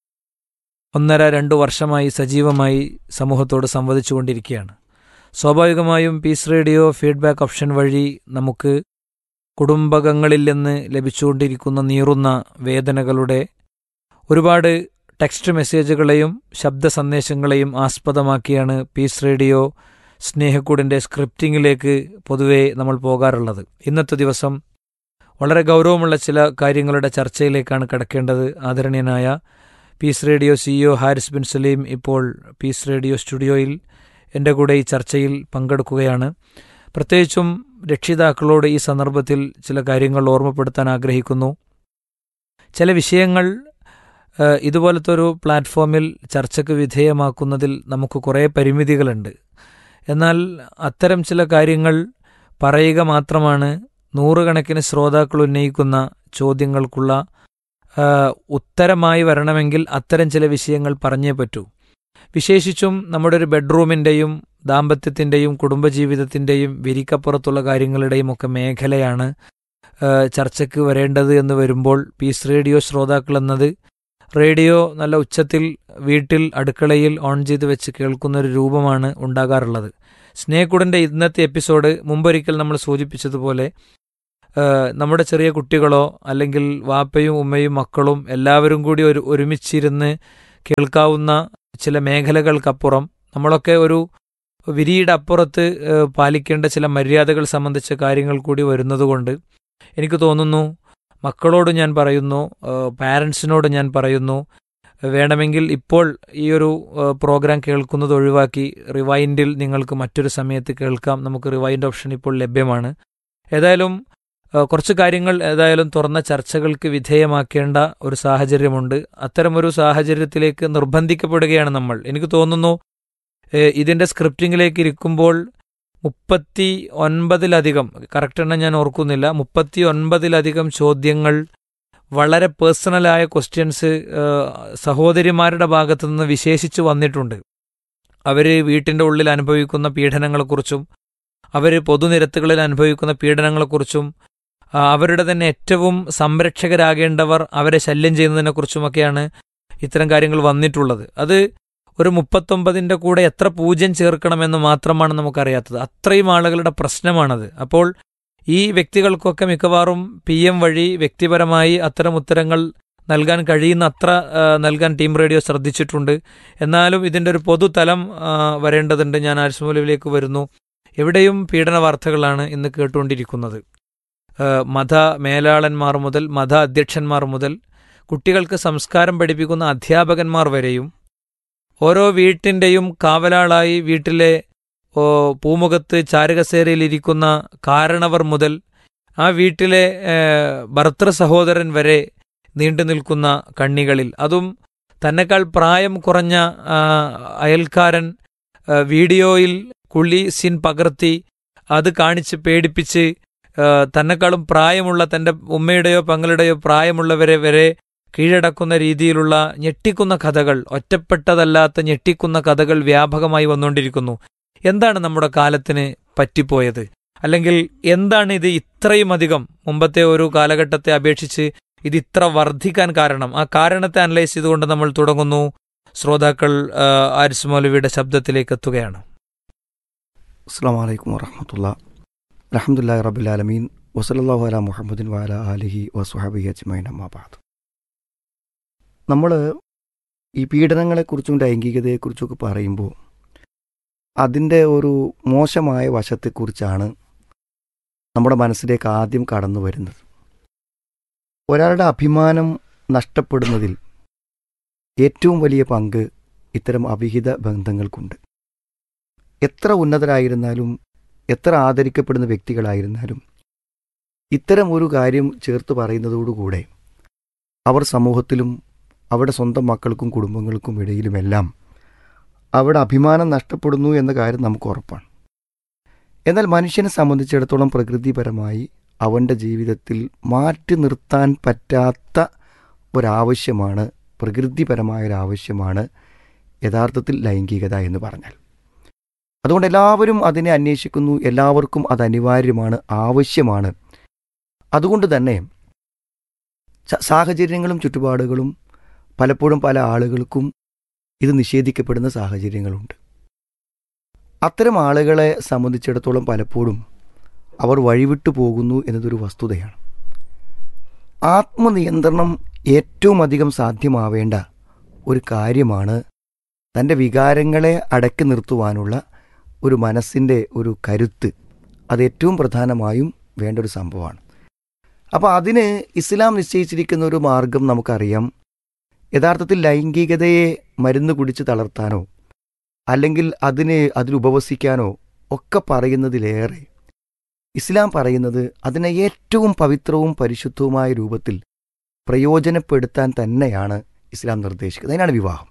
ഒന്നര രണ്ടു വർഷമായി സജീവമായി സമൂഹത്തോട് സംവദിച്ചുകൊണ്ടിരിക്കുകയാണ് സ്വാഭാവികമായും പീസ് റേഡിയോ ഫീഡ്ബാക്ക് ഓപ്ഷൻ വഴി നമുക്ക് കുടുംബകങ്ങളിൽ നിന്ന് ലഭിച്ചുകൊണ്ടിരിക്കുന്ന നീറുന്ന വേദനകളുടെ ഒരുപാട് ടെക്സ്റ്റ് മെസ്സേജുകളെയും ശബ്ദ സന്ദേശങ്ങളെയും ആസ്പദമാക്കിയാണ് പീസ് റേഡിയോ സ്നേഹക്കൂടിൻ്റെ സ്ക്രിപ്റ്റിങ്ങിലേക്ക് പൊതുവെ നമ്മൾ പോകാറുള്ളത് ഇന്നത്തെ ദിവസം വളരെ ഗൗരവമുള്ള ചില കാര്യങ്ങളുടെ ചർച്ചയിലേക്കാണ് കിടക്കേണ്ടത് ആദരണീയനായ peace radio CEO Haris bin Salim ഇപ്പോൾ പീസ് റേഡിയോ സ്റ്റുഡിയോയിൽ എൻ്റെ കൂടെ ഈ ചർച്ചയിൽ പങ്കെടുക്കുകയാണ് പ്രത്യേകിച്ചും രക്ഷിതാക്കളോട് ഈ സന്ദർഭത്തിൽ ചില കാര്യങ്ങൾ ഓർമ്മപ്പെടുത്താൻ ആഗ്രഹിക്കുന്നു ചില വിഷയങ്ങൾ ഏഹ്, ഇതുപോലത്തെ ഒരു പ്ലാറ്റ്ഫോമിൽ ചർച്ചയ്ക്ക് വിധേയമാക്കുന്നതിൽ നമുക്ക് കുറേ പരിമിതികളുണ്ട് എന്നാൽ അത്തരം ചില കാര്യങ്ങൾ പറയുക മാത്രമാണ് നൂറുകണക്കിന് ശ്രോതാക്കൾ ഉന്നയിക്കുന്ന ചോദ്യങ്ങൾക്കുള്ള ആ, ഉത്തരമായി വരണമെങ്കിൽ അത്തരം ചില വിഷയങ്ങൾ പറഞ്ഞേ പറ്റൂ വിശേഷിച്ചും നമ്മുടെ ഒരു ബെഡ്റൂമിൻ്റെയും ദാമ്പത്യത്തിൻ്റെയും കുടുംബജീവിതത്തിൻ്റെയും വിരിക്കപ്പുറത്തുള്ള കാര്യങ്ങളുടെയും ഒക്കെ മേഖലയാണ് ആ, ചർച്ചയ്ക്ക് വരേണ്ടത് എന്ന് വരുമ്പോൾ പീസ് റേഡിയോ ശ്രോതാക്കൾ എന്നത് റേഡിയോ നല്ല ഉച്ചത്തിൽ വീട്ടിൽ അടുക്കളയിൽ ഓൺ ചെയ്ത് വെച്ച് കേൾക്കുന്ന ഒരു രൂപമാണ് ഉണ്ടാകാറുള്ളത് സ്നേഹക്കുടൻ്റെ ഇന്നത്തെ എപ്പിസോഡ് മുമ്പൊരിക്കൽ നമ്മൾ സൂചിപ്പിച്ചതുപോലെ ഏഹ്, നമ്മുടെ ചെറിയ കുട്ടികളോ അല്ലെങ്കിൽ വാപ്പയും ഉമ്മയും മക്കളും എല്ലാവരും കൂടി ഒരു ഒരുമിച്ചിരുന്ന് കേൾക്കാവുന്ന ചില മേഖലകൾക്കപ്പുറം നമ്മളൊക്കെ ഒരു വിരിയുടെ അപ്പുറത്ത് ഏഹ്, പാലിക്കേണ്ട ചില മര്യാദകൾ സംബന്ധിച്ച കാര്യങ്ങൾ കൂടി വരുന്നതുകൊണ്ട് എനിക്ക് തോന്നുന്നു മക്കളോട് ഞാൻ പറയുന്നു പാരൻസിനോട് ഞാൻ പറയുന്നു വേണമെങ്കിൽ ഇപ്പോൾ ഈ ഒരു ഏഹ്, പ്രോഗ്രാം കേൾക്കുന്നത് ഒഴിവാക്കി റിവൈൻഡിൽ നിങ്ങൾക്ക് മറ്റൊരു സമയത്ത് കേൾക്കാം നമുക്ക് റിവൈൻഡ് ഓപ്ഷൻ ഇപ്പോൾ ലഭ്യമാണ് ഏതായാലും ഏഹ്, കുറച്ച് കാര്യങ്ങൾ ഏതായാലും തുറന്ന ചർച്ചകൾക്ക് വിധേയമാക്കേണ്ട ഒരു സാഹചര്യമുണ്ട് അത്തരമൊരു സാഹചര്യത്തിലേക്ക് നിർബന്ധിക്കപ്പെടുകയാണ് നമ്മൾ എനിക്ക് തോന്നുന്നു ഏഹ്, ഇതിന്റെ സ്ക്രിപ്റ്റിംഗിലേക്ക് ഇരിക്കുമ്പോൾ മുപ്പത്തി ഒൻപതിലധികം കറക്റ്റ് എണ്ണം ഞാൻ ഓർക്കുന്നില്ല മുപ്പത്തി ഒൻപതിലധികം ചോദ്യങ്ങൾ വളരെ പേഴ്സണലായ ക്വസ്റ്റ്യൻസ് സഹോദരിമാരുടെ ഭാഗത്തു നിന്ന് വിശേഷിച്ച് വന്നിട്ടുണ്ട് അവർ വീട്ടിൻ്റെ ഉള്ളിൽ അനുഭവിക്കുന്ന പീഡനങ്ങളെക്കുറിച്ചും അവർ പൊതുനിരത്തുകളിൽ അനുഭവിക്കുന്ന പീഡനങ്ങളെക്കുറിച്ചും ആ, അവരുടെ തന്നെ ഏറ്റവും സംരക്ഷകരാകേണ്ടവർ അവരെ ശല്യം ചെയ്യുന്നതിനെക്കുറിച്ചുമൊക്കെയാണ് ഇത്തരം കാര്യങ്ങൾ വന്നിട്ടുള്ളത് അത് ഒരു മുപ്പത്തൊമ്പതിൻ്റെ കൂടെ എത്ര പൂജ്യം ചേർക്കണമെന്ന് മാത്രമാണ് നമുക്കറിയാത്തത് അത്രയും ആളുകളുടെ പ്രശ്നമാണത് അപ്പോൾ ഈ വ്യക്തികൾക്കൊക്കെ മിക്കവാറും പി എം വഴി വ്യക്തിപരമായി അത്തരം ഉത്തരങ്ങൾ നൽകാൻ കഴിയുന്ന അത്ര ആ, നൽകാൻ ടീം റേഡിയോ ശ്രദ്ധിച്ചിട്ടുണ്ട് എന്നാലും ഇതിൻ്റെ ഒരു പൊതുതലം ആ, വരേണ്ടതുണ്ട് ഞാൻ ആരിസ്മൂലവിലേക്ക് വരുന്നു എവിടെയും പീഡന വാർത്തകളാണ് ഇന്ന് കേട്ടുകൊണ്ടിരിക്കുന്നത് ആ, മത മേലാളന്മാർ മുതൽ മത അധ്യക്ഷന്മാർ മുതൽ കുട്ടികൾക്ക് സംസ്കാരം പഠിപ്പിക്കുന്ന അധ്യാപകന്മാർ വരെയും ഓരോ വീട്ടിൻ്റെയും കാവലാളായി വീട്ടിലെ ഓ, പൂമുഖത്ത് ചാരകസേരയിലിരിക്കുന്ന കാരണവർ മുതൽ ആ വീട്ടിലെ ഏ, ഭർത്തൃ സഹോദരൻ വരെ നീണ്ടു നിൽക്കുന്ന കണ്ണികളിൽ അതും തന്നെക്കാൾ പ്രായം കുറഞ്ഞ ആ, അയൽക്കാരൻ ആ, വീഡിയോയിൽ കുളി സീൻ പകർത്തി അത് കാണിച്ച് പേടിപ്പിച്ച് ആ, തന്നെക്കാളും പ്രായമുള്ള തൻ്റെ ഉമ്മയുടെയോ പങ്ങളുടെയോ പ്രായമുള്ളവരെ വരെ കീഴടക്കുന്ന രീതിയിലുള്ള ഞെട്ടിക്കുന്ന കഥകൾ ഒറ്റപ്പെട്ടതല്ലാത്ത ഞെട്ടിക്കുന്ന കഥകൾ വ്യാപകമായി വന്നുകൊണ്ടിരിക്കുന്നു എന്താണ് നമ്മുടെ കാലത്തിന് പറ്റിപ്പോയത് അല്ലെങ്കിൽ എന്താണ് ഇത് ഇത്രയും അധികം മുമ്പത്തെ ഒരു കാലഘട്ടത്തെ അപേക്ഷിച്ച് ഇത് ഇത്ര വർദ്ധിക്കാൻ കാരണം ആ കാരണത്തെ അനലൈസ് ചെയ്തുകൊണ്ട് നമ്മൾ തുടങ്ങുന്നു ശ്രോതാക്കൾ ആ, ആരിസ് മൗലവിയുടെ ശബ്ദത്തിലേക്ക് എത്തുകയാണ് അസ്സാം വലൈക്കും വറഹമത്തുള്ള അലഹമുല്ലാ റബുലാലമീൻ വസലല്ലാഹു അല മുഹമ്മദിൻ വാല അലിഹി വസുഹബി അജ്മൈൻ അമ്മാബാദ് നമ്മൾ ഈ പീഡനങ്ങളെക്കുറിച്ചും ലൈംഗികതയെക്കുറിച്ചൊക്കെ പറയുമ്പോൾ അതിൻ്റെ ഒരു മോശമായ വശത്തെക്കുറിച്ചാണ് നമ്മുടെ മനസ്സിലേക്ക് ആദ്യം കടന്നു വരുന്നത് ഒരാളുടെ അഭിമാനം നഷ്ടപ്പെടുന്നതിൽ ഏറ്റവും വലിയ പങ്ക് ഇത്തരം അവിഹിത ബന്ധങ്ങൾക്കുണ്ട് എത്ര ഉന്നതരായിരുന്നാലും എത്ര ആദരിക്കപ്പെടുന്ന വ്യക്തികളായിരുന്നാലും ഇത്തരം ഒരു കാര്യം ചേർത്ത് പറയുന്നതോടുകൂടെ അവർ സമൂഹത്തിലും അവരുടെ സ്വന്തം മക്കൾക്കും കുടുംബങ്ങൾക്കും ഇടയിലുമെല്ലാം അവിടെ അഭിമാനം നഷ്ടപ്പെടുന്നു എന്ന കാര്യം നമുക്ക് ഉറപ്പാണ് എന്നാൽ മനുഷ്യനെ സംബന്ധിച്ചിടത്തോളം പ്രകൃതിപരമായി അവൻ്റെ ജീവിതത്തിൽ മാറ്റി നിർത്താൻ പറ്റാത്ത ഒരാവശ്യമാണ് പ്രകൃതിപരമായ ഒരാവശ്യമാണ് യഥാർത്ഥത്തിൽ ലൈംഗികത എന്ന് പറഞ്ഞാൽ അതുകൊണ്ട് എല്ലാവരും അതിനെ അന്വേഷിക്കുന്നു എല്ലാവർക്കും അത് അനിവാര്യമാണ് ആവശ്യമാണ് അതുകൊണ്ട് തന്നെ ച- സാഹചര്യങ്ങളും ചുറ്റുപാടുകളും പലപ്പോഴും പല ആളുകൾക്കും ഇത് നിഷേധിക്കപ്പെടുന്ന സാഹചര്യങ്ങളുണ്ട് അത്തരം ആളുകളെ സംബന്ധിച്ചിടത്തോളം പലപ്പോഴും അവർ വഴിവിട്ടു പോകുന്നു എന്നതൊരു വസ്തുതയാണ് ആത്മനിയന്ത്രണം ഏറ്റവും അധികം സാധ്യമാവേണ്ട ഒരു കാര്യമാണ് തൻ്റെ വികാരങ്ങളെ അടക്കി നിർത്തുവാനുള്ള ഒരു മനസ്സിൻ്റെ ഒരു കരുത്ത് അത് ഏറ്റവും പ്രധാനമായും വേണ്ട ഒരു സംഭവമാണ് അപ്പോൾ അതിന് ഇസ്ലാം നിശ്ചയിച്ചിരിക്കുന്ന ഒരു മാർഗം നമുക്കറിയാം യഥാർത്ഥത്തിൽ ലൈംഗികതയെ മരുന്ന് കുടിച്ച് തളർത്താനോ അല്ലെങ്കിൽ അതിന് അതിൽ ഉപവസിക്കാനോ ഒക്കെ പറയുന്നതിലേറെ ഇസ്ലാം പറയുന്നത് അതിനെ ഏറ്റവും പവിത്രവും പരിശുദ്ധവുമായ രൂപത്തിൽ പ്രയോജനപ്പെടുത്താൻ തന്നെയാണ് ഇസ്ലാം നിർദ്ദേശിക്കുന്നത് അതിനാണ് വിവാഹം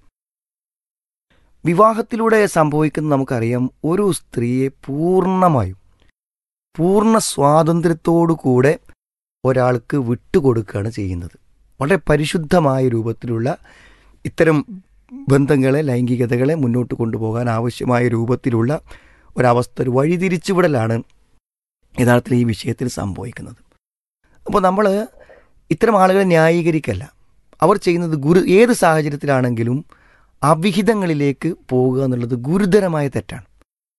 വിവാഹത്തിലൂടെ സംഭവിക്കുന്നത് നമുക്കറിയാം ഒരു സ്ത്രീയെ പൂർണ്ണമായും പൂർണ്ണ സ്വാതന്ത്ര്യത്തോടു കൂടെ ഒരാൾക്ക് വിട്ടുകൊടുക്കുകയാണ് ചെയ്യുന്നത് വളരെ പരിശുദ്ധമായ രൂപത്തിലുള്ള ഇത്തരം ബന്ധങ്ങളെ ലൈംഗികതകളെ മുന്നോട്ട് കൊണ്ടുപോകാൻ ആവശ്യമായ രൂപത്തിലുള്ള ഒരവസ്ഥ ഒരു വഴിതിരിച്ചുവിടലാണ് യഥാർത്ഥത്തിൽ ഈ വിഷയത്തിൽ സംഭവിക്കുന്നത് അപ്പോൾ നമ്മൾ ഇത്തരം ആളുകളെ ന്യായീകരിക്കല്ല അവർ ചെയ്യുന്നത് ഗുരു ഏത് സാഹചര്യത്തിലാണെങ്കിലും അവിഹിതങ്ങളിലേക്ക് പോകുക എന്നുള്ളത് ഗുരുതരമായ തെറ്റാണ്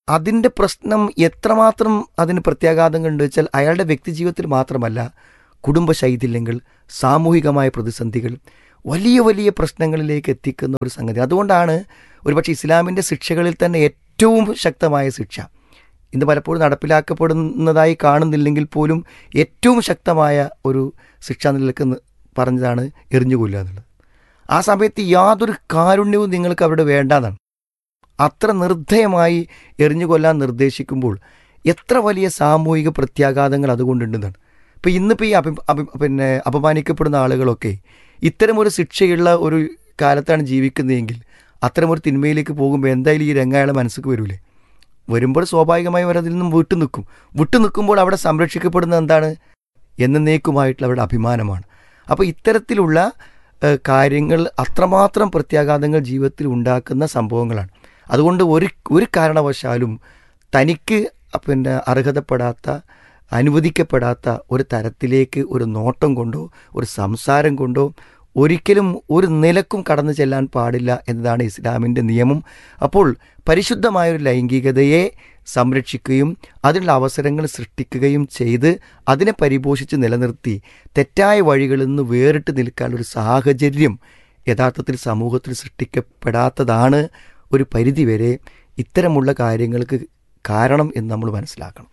അതിൻ്റെ പ്രശ്നം എത്രമാത്രം അതിന് പ്രത്യാഘാതം കണ്ടു വെച്ചാൽ അയാളുടെ വ്യക്തിജീവിതത്തിൽ മാത്രമല്ല കുടുംബ ശൈഥില്യങ്ങൾ സാമൂഹികമായ പ്രതിസന്ധികൾ വലിയ വലിയ പ്രശ്നങ്ങളിലേക്ക് എത്തിക്കുന്ന ഒരു സംഗതി അതുകൊണ്ടാണ് ഒരുപക്ഷെ ഇസ്ലാമിൻ്റെ ശിക്ഷകളിൽ തന്നെ ഏറ്റവും ശക്തമായ ശിക്ഷ ഇന്ന് പലപ്പോഴും നടപ്പിലാക്കപ്പെടുന്നതായി കാണുന്നില്ലെങ്കിൽ പോലും ഏറ്റവും ശക്തമായ ഒരു ശിക്ഷാ നിലക്ക് ന- പറഞ്ഞതാണ് എറിഞ്ഞുകൊല്ലുക എന്നുള്ളത് ആ സമയത്ത് യാതൊരു കാരുണ്യവും നിങ്ങൾക്ക് അവിടെ വേണ്ടാന്നാണ് അത്ര നിർദ്ധയമായി എറിഞ്ഞു കൊല്ലാൻ നിർദ്ദേശിക്കുമ്പോൾ എത്ര വലിയ സാമൂഹിക പ്രത്യാഘാതങ്ങൾ അതുകൊണ്ടുണ്ടെന്നാണ് ഇപ്പം ഇന്നിപ്പോൾ ഈ അഭി അഭി പിന്നെ അപമാനിക്കപ്പെടുന്ന ആളുകളൊക്കെ ഇത്തരമൊരു ശിക്ഷയുള്ള ഒരു കാലത്താണ് ജീവിക്കുന്നതെങ്കിൽ അത്തരമൊരു തിന്മയിലേക്ക് പോകുമ്പോൾ എന്തായാലും ഈ രംഗം അയാളെ മനസ്സിലേക്ക് വരൂലേ വരുമ്പോൾ സ്വാഭാവികമായും അവർ അതിൽ നിന്നും വിട്ടു നിൽക്കും വിട്ടു നിൽക്കുമ്പോൾ അവിടെ സംരക്ഷിക്കപ്പെടുന്നത് എന്താണ് എന്നേക്കുമായിട്ടുള്ള അവരുടെ അഭിമാനമാണ് അപ്പോൾ ഇത്തരത്തിലുള്ള ഏഹ്, കാര്യങ്ങൾ അത്രമാത്രം പ്രത്യാഘാതങ്ങൾ ജീവിതത്തിൽ ഉണ്ടാക്കുന്ന സംഭവങ്ങളാണ് അതുകൊണ്ട് ഒരു ഒരു കാരണവശാലും തനിക്ക് പിന്നെ അർഹതപ്പെടാത്ത അനുവദിക്കപ്പെടാത്ത ഒരു തരത്തിലേക്ക് ഒരു നോട്ടം കൊണ്ടോ ഒരു സംസാരം കൊണ്ടോ ഒരിക്കലും ഒരു നിലക്കും കടന്നു ചെല്ലാൻ പാടില്ല എന്നതാണ് ഇസ്ലാമിൻ്റെ നിയമം അപ്പോൾ പരിശുദ്ധമായ ഒരു ലൈംഗികതയെ സംരക്ഷിക്കുകയും അതിനുള്ള അവസരങ്ങൾ സൃഷ്ടിക്കുകയും ചെയ്ത് അതിനെ പരിപോഷിച്ച് നിലനിർത്തി തെറ്റായ വഴികളിൽ നിന്ന് വേറിട്ട് നിൽക്കാനുള്ള ഒരു സാഹചര്യം യഥാർത്ഥത്തിൽ സമൂഹത്തിൽ സൃഷ്ടിക്കപ്പെടാത്തതാണ് ഒരു പരിധിവരെ ഇത്തരമുള്ള കാര്യങ്ങൾക്ക് കാരണം എന്ന് നമ്മൾ മനസ്സിലാക്കണം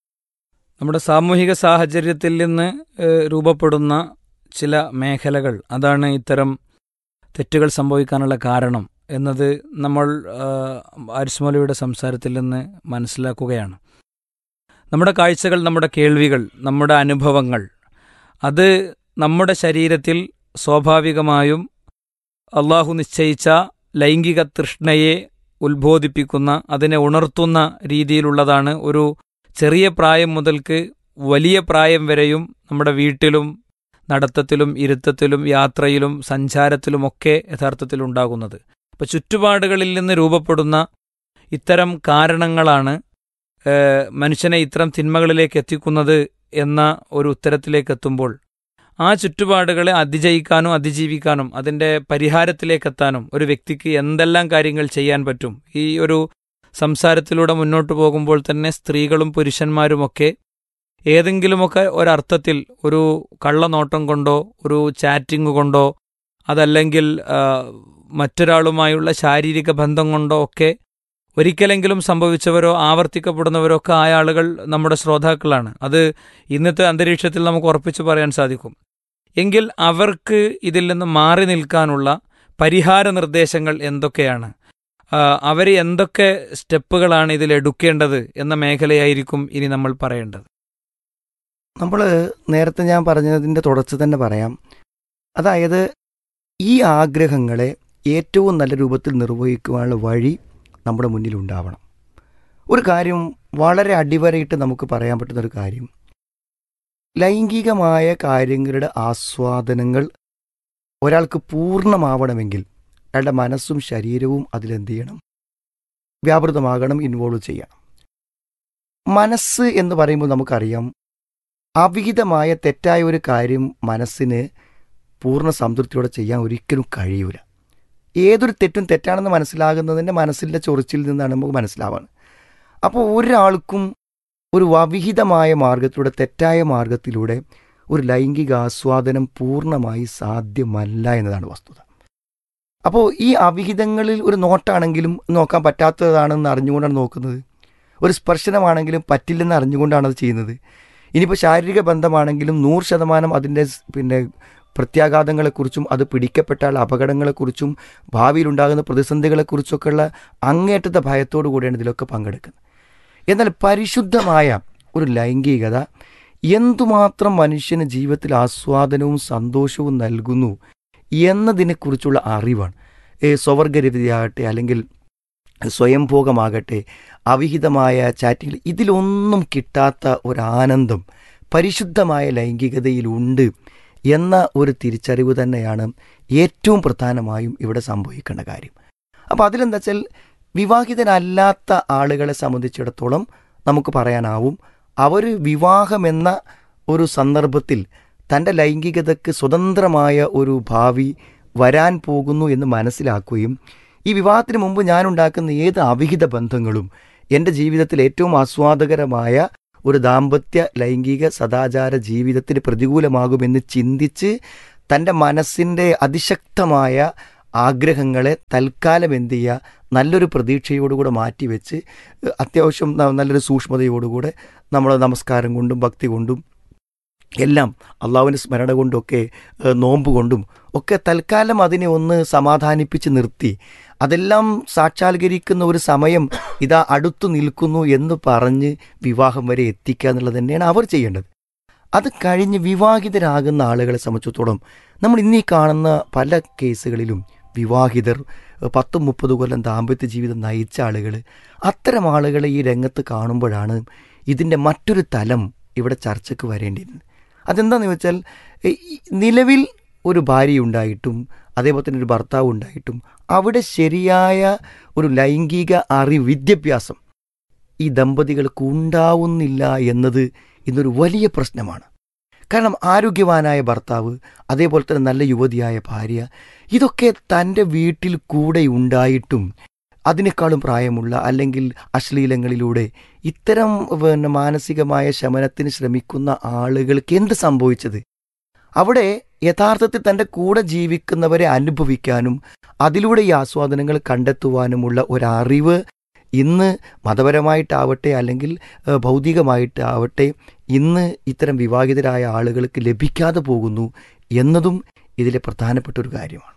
നമ്മുടെ സാമൂഹിക സാഹചര്യത്തിൽ നിന്ന് ഏഹ്, രൂപപ്പെടുന്ന ചില മേഖലകൾ അതാണ് ഇത്തരം തെറ്റുകൾ സംഭവിക്കാനുള്ള കാരണം എന്നത് നമ്മൾ ആരിസ്മോലയുടെ സംസാരത്തിൽ നിന്ന് മനസ്സിലാക്കുകയാണ് നമ്മുടെ കാഴ്ചകൾ നമ്മുടെ കേൾവികൾ നമ്മുടെ അനുഭവങ്ങൾ അത് നമ്മുടെ ശരീരത്തിൽ സ്വാഭാവികമായും അള്ളാഹു നിശ്ചയിച്ച ലൈംഗിക തൃഷ്ണയെ ഉത്ബോധിപ്പിക്കുന്ന അതിനെ ഉണർത്തുന്ന രീതിയിലുള്ളതാണ് ഒരു ചെറിയ പ്രായം മുതൽക്ക് വലിയ പ്രായം വരെയും നമ്മുടെ വീട്ടിലും നടത്തത്തിലും ഇരുത്തത്തിലും യാത്രയിലും സഞ്ചാരത്തിലുമൊക്കെ യഥാർത്ഥത്തിൽ ഉണ്ടാകുന്നത് അപ്പോൾ ചുറ്റുപാടുകളിൽ നിന്ന് രൂപപ്പെടുന്ന ഇത്തരം കാരണങ്ങളാണ് ഏഹ്, മനുഷ്യനെ ഇത്തരം തിന്മകളിലേക്ക് എത്തിക്കുന്നത് എന്ന ഒരു ഉത്തരത്തിലേക്ക് എത്തുമ്പോൾ ആ ചുറ്റുപാടുകളെ അതിജയിക്കാനും അതിജീവിക്കാനും അതിൻ്റെ പരിഹാരത്തിലേക്കെത്താനും ഒരു വ്യക്തിക്ക് എന്തെല്ലാം കാര്യങ്ങൾ ചെയ്യാൻ പറ്റും ഈ ഒരു സംസാരത്തിലൂടെ മുന്നോട്ട് പോകുമ്പോൾ തന്നെ സ്ത്രീകളും പുരുഷന്മാരുമൊക്കെ ഏതെങ്കിലുമൊക്കെ ഒരർത്ഥത്തിൽ ഒരു കള്ളനോട്ടം കൊണ്ടോ ഒരു ചാറ്റിംഗ് കൊണ്ടോ അതല്ലെങ്കിൽ ആ, മറ്റൊരാളുമായുള്ള ശാരീരിക ബന്ധം കൊണ്ടോ ഒക്കെ ഒരിക്കലെങ്കിലും സംഭവിച്ചവരോ ആവർത്തിക്കപ്പെടുന്നവരോ ഒക്കെ ആയ ആളുകൾ നമ്മുടെ ശ്രോതാക്കളാണ് അത് ഇന്നത്തെ അന്തരീക്ഷത്തിൽ നമുക്ക് ഉറപ്പിച്ചു പറയാൻ സാധിക്കും എങ്കിൽ അവർക്ക് ഇതിൽ നിന്ന് മാറി നിൽക്കാനുള്ള പരിഹാര നിർദ്ദേശങ്ങൾ എന്തൊക്കെയാണ് അവർ എന്തൊക്കെ സ്റ്റെപ്പുകളാണ് ഇതിൽ എടുക്കേണ്ടത് എന്ന മേഖലയായിരിക്കും ഇനി നമ്മൾ പറയേണ്ടത് നമ്മൾ നേരത്തെ ഞാൻ പറഞ്ഞതിൻ്റെ തുടർച്ച തന്നെ പറയാം അതായത് ഈ ആഗ്രഹങ്ങളെ ഏറ്റവും നല്ല രൂപത്തിൽ നിർവഹിക്കുവാനുള്ള വഴി നമ്മുടെ മുന്നിൽ ഉണ്ടാവണം ഒരു കാര്യം വളരെ അടിവരയിട്ട് നമുക്ക് പറയാൻ പറ്റുന്ന ഒരു കാര്യം ലൈംഗികമായ കാര്യങ്ങളുടെ ആസ്വാദനങ്ങൾ ഒരാൾക്ക് പൂർണ്ണമാവണമെങ്കിൽ അയാളുടെ മനസ്സും ശരീരവും അതിലെന്ത് ചെയ്യണം വ്യാപൃതമാകണം ഇൻവോൾവ് ചെയ്യണം മനസ്സ് എന്ന് പറയുമ്പോൾ നമുക്കറിയാം അവിഹിതമായ തെറ്റായ ഒരു കാര്യം മനസ്സിന് പൂർണ്ണ സംതൃപ്തിയോടെ ചെയ്യാൻ ഒരിക്കലും കഴിയൂല ഏതൊരു തെറ്റും തെറ്റാണെന്ന് മനസ്സിലാകുന്നതിൻ്റെ മനസ്സിൻ്റെ ചൊറിച്ചിൽ നിന്നാണ് നമുക്ക് മനസ്സിലാവുന്നത് അപ്പോൾ ഒരാൾക്കും ഒരു അവിഹിതമായ മാർഗത്തിലൂടെ തെറ്റായ മാർഗത്തിലൂടെ ഒരു ലൈംഗിക ആസ്വാദനം പൂർണ്ണമായി സാധ്യമല്ല എന്നതാണ് വസ്തുത അപ്പോൾ ഈ അവിഹിതങ്ങളിൽ ഒരു നോട്ടാണെങ്കിലും നോക്കാൻ പറ്റാത്തതാണെന്ന് അറിഞ്ഞുകൊണ്ടാണ് നോക്കുന്നത് ഒരു സ്പർശനമാണെങ്കിലും പറ്റില്ലെന്ന് അറിഞ്ഞുകൊണ്ടാണ് അത് ചെയ്യുന്നത് ഇനിയിപ്പോൾ ശാരീരിക ബന്ധമാണെങ്കിലും നൂറ് ശതമാനം അതിൻ്റെ സ് പിന്നെ പ്രത്യാഘാതങ്ങളെക്കുറിച്ചും അത് പിടിക്കപ്പെട്ടാൽ അപകടങ്ങളെക്കുറിച്ചും ഭാവിയിലുണ്ടാകുന്ന പ്രതിസന്ധികളെക്കുറിച്ചൊക്കെയുള്ള അങ്ങേറ്റത്തെ ഭയത്തോടു കൂടിയാണ് ഇതിലൊക്കെ പങ്കെടുക്കുന്നത് എന്നാൽ പരിശുദ്ധമായ ഒരു ലൈംഗികത എന്തുമാത്രം മനുഷ്യന് ജീവിതത്തിൽ ആസ്വാദനവും സന്തോഷവും നൽകുന്നു എന്നതിനെക്കുറിച്ചുള്ള അറിവാണ് ഏ സ്വവർഗരതിയാകട്ടെ അല്ലെങ്കിൽ സ്വയംഭോഗമാകട്ടെ അവിഹിതമായ ചാറ്റിങ്ങൾ ഇതിലൊന്നും കിട്ടാത്ത ഒരാനന്ദം പരിശുദ്ധമായ ലൈംഗികതയിലുണ്ട് എന്ന ഒരു തിരിച്ചറിവ് തന്നെയാണ് ഏറ്റവും പ്രധാനമായും ഇവിടെ സംഭവിക്കേണ്ട കാര്യം അപ്പോൾ അതിലെന്താ വെച്ചാൽ വിവാഹിതരല്ലാത്ത ആളുകളെ സംബന്ധിച്ചിടത്തോളം നമുക്ക് പറയാനാവും അവർ വിവാഹമെന്ന ഒരു സന്ദർഭത്തിൽ തൻ്റെ ലൈംഗികതയ്ക്ക് സ്വതന്ത്രമായ ഒരു ഭാവി വരാൻ പോകുന്നു എന്ന് മനസ്സിലാക്കുകയും ഈ വിവാഹത്തിന് മുമ്പ് ഞാൻ ഉണ്ടാക്കുന്ന ഏത് അവിഹിത ബന്ധങ്ങളും എൻ്റെ ജീവിതത്തിൽ ഏറ്റവും ആസ്വാദകരമായ ഒരു ദാമ്പത്യ ലൈംഗിക സദാചാര ജീവിതത്തിന് പ്രതികൂലമാകുമെന്ന് ചിന്തിച്ച് തൻ്റെ മനസ്സിൻ്റെ അതിശക്തമായ ആഗ്രഹങ്ങളെ തൽക്കാലം എന്ത് ചെയ്യുക നല്ലൊരു പ്രതീക്ഷയോടുകൂടെ മാറ്റിവെച്ച് ഏഹ്, അത്യാവശ്യം ന- നല്ലൊരു സൂക്ഷ്മതയോടുകൂടെ നമ്മൾ നമസ്കാരം കൊണ്ടും ഭക്തി കൊണ്ടും എല്ലാം അള്ളാഹുവിൻ്റെ സ്മരണ കൊണ്ടൊക്കെ ഏഹ്, നോമ്പ് കൊണ്ടും ഒക്കെ തൽക്കാലം അതിനെ ഒന്ന് സമാധാനിപ്പിച്ച് നിർത്തി അതെല്ലാം സാക്ഷാത്കരിക്കുന്ന ഒരു സമയം ഇതാ അടുത്തു നിൽക്കുന്നു എന്ന് പറഞ്ഞ് വിവാഹം വരെ എത്തിക്കുക എന്നുള്ളത് തന്നെയാണ് അവർ ചെയ്യേണ്ടത് അത് കഴിഞ്ഞ് വിവാഹിതരാകുന്ന ആളുകളെ സംബന്ധിച്ചിടത്തോളം നമ്മൾ ഇന്നീ കാണുന്ന പല കേസുകളിലും വിവാഹിതർ ഏഹ്, പത്തും മുപ്പത് കൊല്ലം ദാമ്പത്യ ജീവിതം നയിച്ച ആളുകൾ അത്തരം ആളുകളെ ഈ രംഗത്ത് കാണുമ്പോഴാണ് ഇതിൻ്റെ മറ്റൊരു തലം ഇവിടെ ചർച്ചയ്ക്ക് വരേണ്ടിയിരുന്നത് അതെന്താണെന്ന് വെച്ചാൽ ഏഹ്, ഈ നിലവിൽ ഒരു ഭാര്യ ഉണ്ടായിട്ടും അതേപോലെ തന്നെ ഒരു ഭർത്താവ് ഉണ്ടായിട്ടും അവിടെ ശരിയായ ഒരു ലൈംഗിക അറിവ് വിദ്യാഭ്യാസം ഈ ദമ്പതികൾക്ക് ഉണ്ടാവുന്നില്ല എന്നത് ഇന്നൊരു വലിയ പ്രശ്നമാണ് കാരണം ആരോഗ്യവാനായ ഭർത്താവ് അതേപോലെ തന്നെ നല്ല യുവതിയായ ഭാര്യ ഇതൊക്കെ തൻ്റെ വീട്ടിൽ കൂടെ ഉണ്ടായിട്ടും അതിനേക്കാളും പ്രായമുള്ള അല്ലെങ്കിൽ അശ്ലീലങ്ങളിലൂടെ ഇത്തരം പിന്നെ മാനസികമായ ശമനത്തിന് ശ്രമിക്കുന്ന ആളുകൾക്ക് എന്ത് സംഭവിച്ചത് അവിടെ യഥാർത്ഥത്തിൽ തൻ്റെ കൂടെ ജീവിക്കുന്നവരെ അനുഭവിക്കാനും അതിലൂടെ ഈ ആസ്വാദനങ്ങൾ കണ്ടെത്തുവാനുമുള്ള ഒരറിവ് ഇന്ന് മതപരമായിട്ടാവട്ടെ അല്ലെങ്കിൽ ഏഹ്, ഭൗതികമായിട്ടാവട്ടെ ഇന്ന് ഇത്തരം വിവാഹിതരായ ആളുകൾക്ക് ലഭിക്കാതെ പോകുന്നു എന്നതും ഇതിലെ പ്രധാനപ്പെട്ട ഒരു കാര്യമാണ്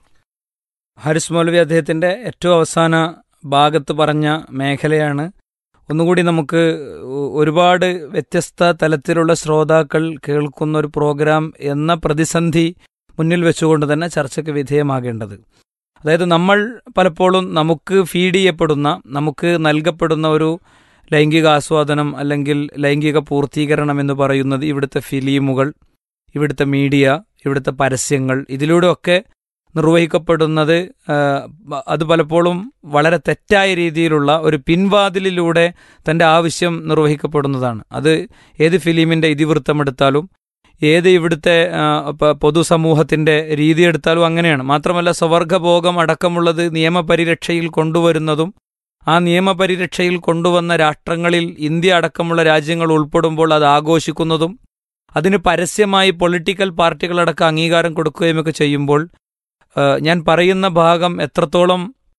ഹാരിസ് മൗലവി അദ്ദേഹത്തിന്റെ ഏറ്റവും അവസാന ഭാഗത്ത് പറഞ്ഞ മേഖലയാണ് ഒന്നുകൂടി നമുക്ക് ഒ- ഒരുപാട് വ്യത്യസ്ത തലത്തിലുള്ള ശ്രോതാക്കൾ കേൾക്കുന്ന ഒരു പ്രോഗ്രാം എന്ന പ്രതിസന്ധി മുന്നിൽ വെച്ചുകൊണ്ട് തന്നെ ചർച്ചയ്ക്ക് വിധേയമാകേണ്ടത് അതായത് നമ്മൾ പലപ്പോഴും നമുക്ക് ഫീഡ് ചെയ്യപ്പെടുന്ന നമുക്ക് നൽകപ്പെടുന്ന ഒരു ലൈംഗിക ആസ്വാദനം അല്ലെങ്കിൽ ലൈംഗിക പൂർത്തീകരണം എന്ന് പറയുന്നത് ഇവിടുത്തെ ഫിലിമുകൾ ഇവിടുത്തെ മീഡിയ ഇവിടുത്തെ പരസ്യങ്ങൾ ഇതിലൂടെയൊക്കെ നിർവഹിക്കപ്പെടുന്നത് ആ, അത് പലപ്പോഴും വളരെ തെറ്റായ രീതിയിലുള്ള ഒരു പിൻവാതിലിലൂടെ തൻ്റെ ആവശ്യം നിർവഹിക്കപ്പെടുന്നതാണ് അത് ഏത് ഫിലിമിൻ്റെ ഇതിവൃത്തമെടുത്താലും ഏത് ഇവിടുത്തെ ആ, പ- പൊതുസമൂഹത്തിൻ്റെ രീതി എടുത്താലും അങ്ങനെയാണ് മാത്രമല്ല സ്വവർഗഭോഗം അടക്കമുള്ളത് നിയമപരിരക്ഷയിൽ കൊണ്ടുവരുന്നതും ആ നിയമപരിരക്ഷയിൽ കൊണ്ടുവന്ന രാഷ്ട്രങ്ങളിൽ ഇന്ത്യ അടക്കമുള്ള രാജ്യങ്ങൾ ഉൾപ്പെടുമ്പോൾ അത് ആഘോഷിക്കുന്നതും അതിന് പരസ്യമായി പൊളിറ്റിക്കൽ പാർട്ടികളടക്കം അംഗീകാരം കൊടുക്കുകയുമൊക്കെ ചെയ്യുമ്പോൾ ആ, ഞാൻ പറയുന്ന ഭാഗം എത്രത്തോളം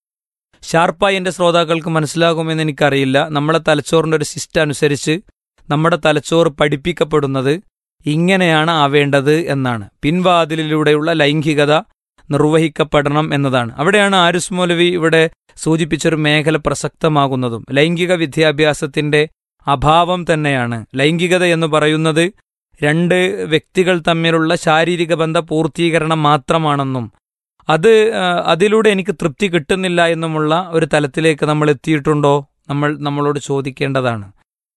ഷാർപ്പായി എൻ്റെ ശ്രോതാക്കൾക്ക് മനസ്സിലാകുമെന്ന് എനിക്കറിയില്ല നമ്മളെ തലച്ചോറിൻ്റെ ഒരു സിസ്റ്റം അനുസരിച്ച് നമ്മുടെ തലച്ചോറ് പഠിപ്പിക്കപ്പെടുന്നത് ഇങ്ങനെയാണ് ആവേണ്ടത് എന്നാണ് പിൻവാതിലിലൂടെയുള്ള ലൈംഗികത നിർവഹിക്കപ്പെടണം എന്നതാണ് അവിടെയാണ് ആരുസ് മൗലവി ഇവിടെ സൂചിപ്പിച്ചൊരു മേഖല പ്രസക്തമാകുന്നതും ലൈംഗിക വിദ്യാഭ്യാസത്തിന്റെ അഭാവം തന്നെയാണ് ലൈംഗികത എന്ന് പറയുന്നത് രണ്ട് വ്യക്തികൾ തമ്മിലുള്ള ശാരീരിക ബന്ധ പൂർത്തീകരണം മാത്രമാണെന്നും അത് ആ, അതിലൂടെ എനിക്ക് തൃപ്തി കിട്ടുന്നില്ല എന്നുമുള്ള ഒരു തലത്തിലേക്ക് നമ്മൾ എത്തിയിട്ടുണ്ടോ നമ്മൾ നമ്മളോട് ചോദിക്കേണ്ടതാണ്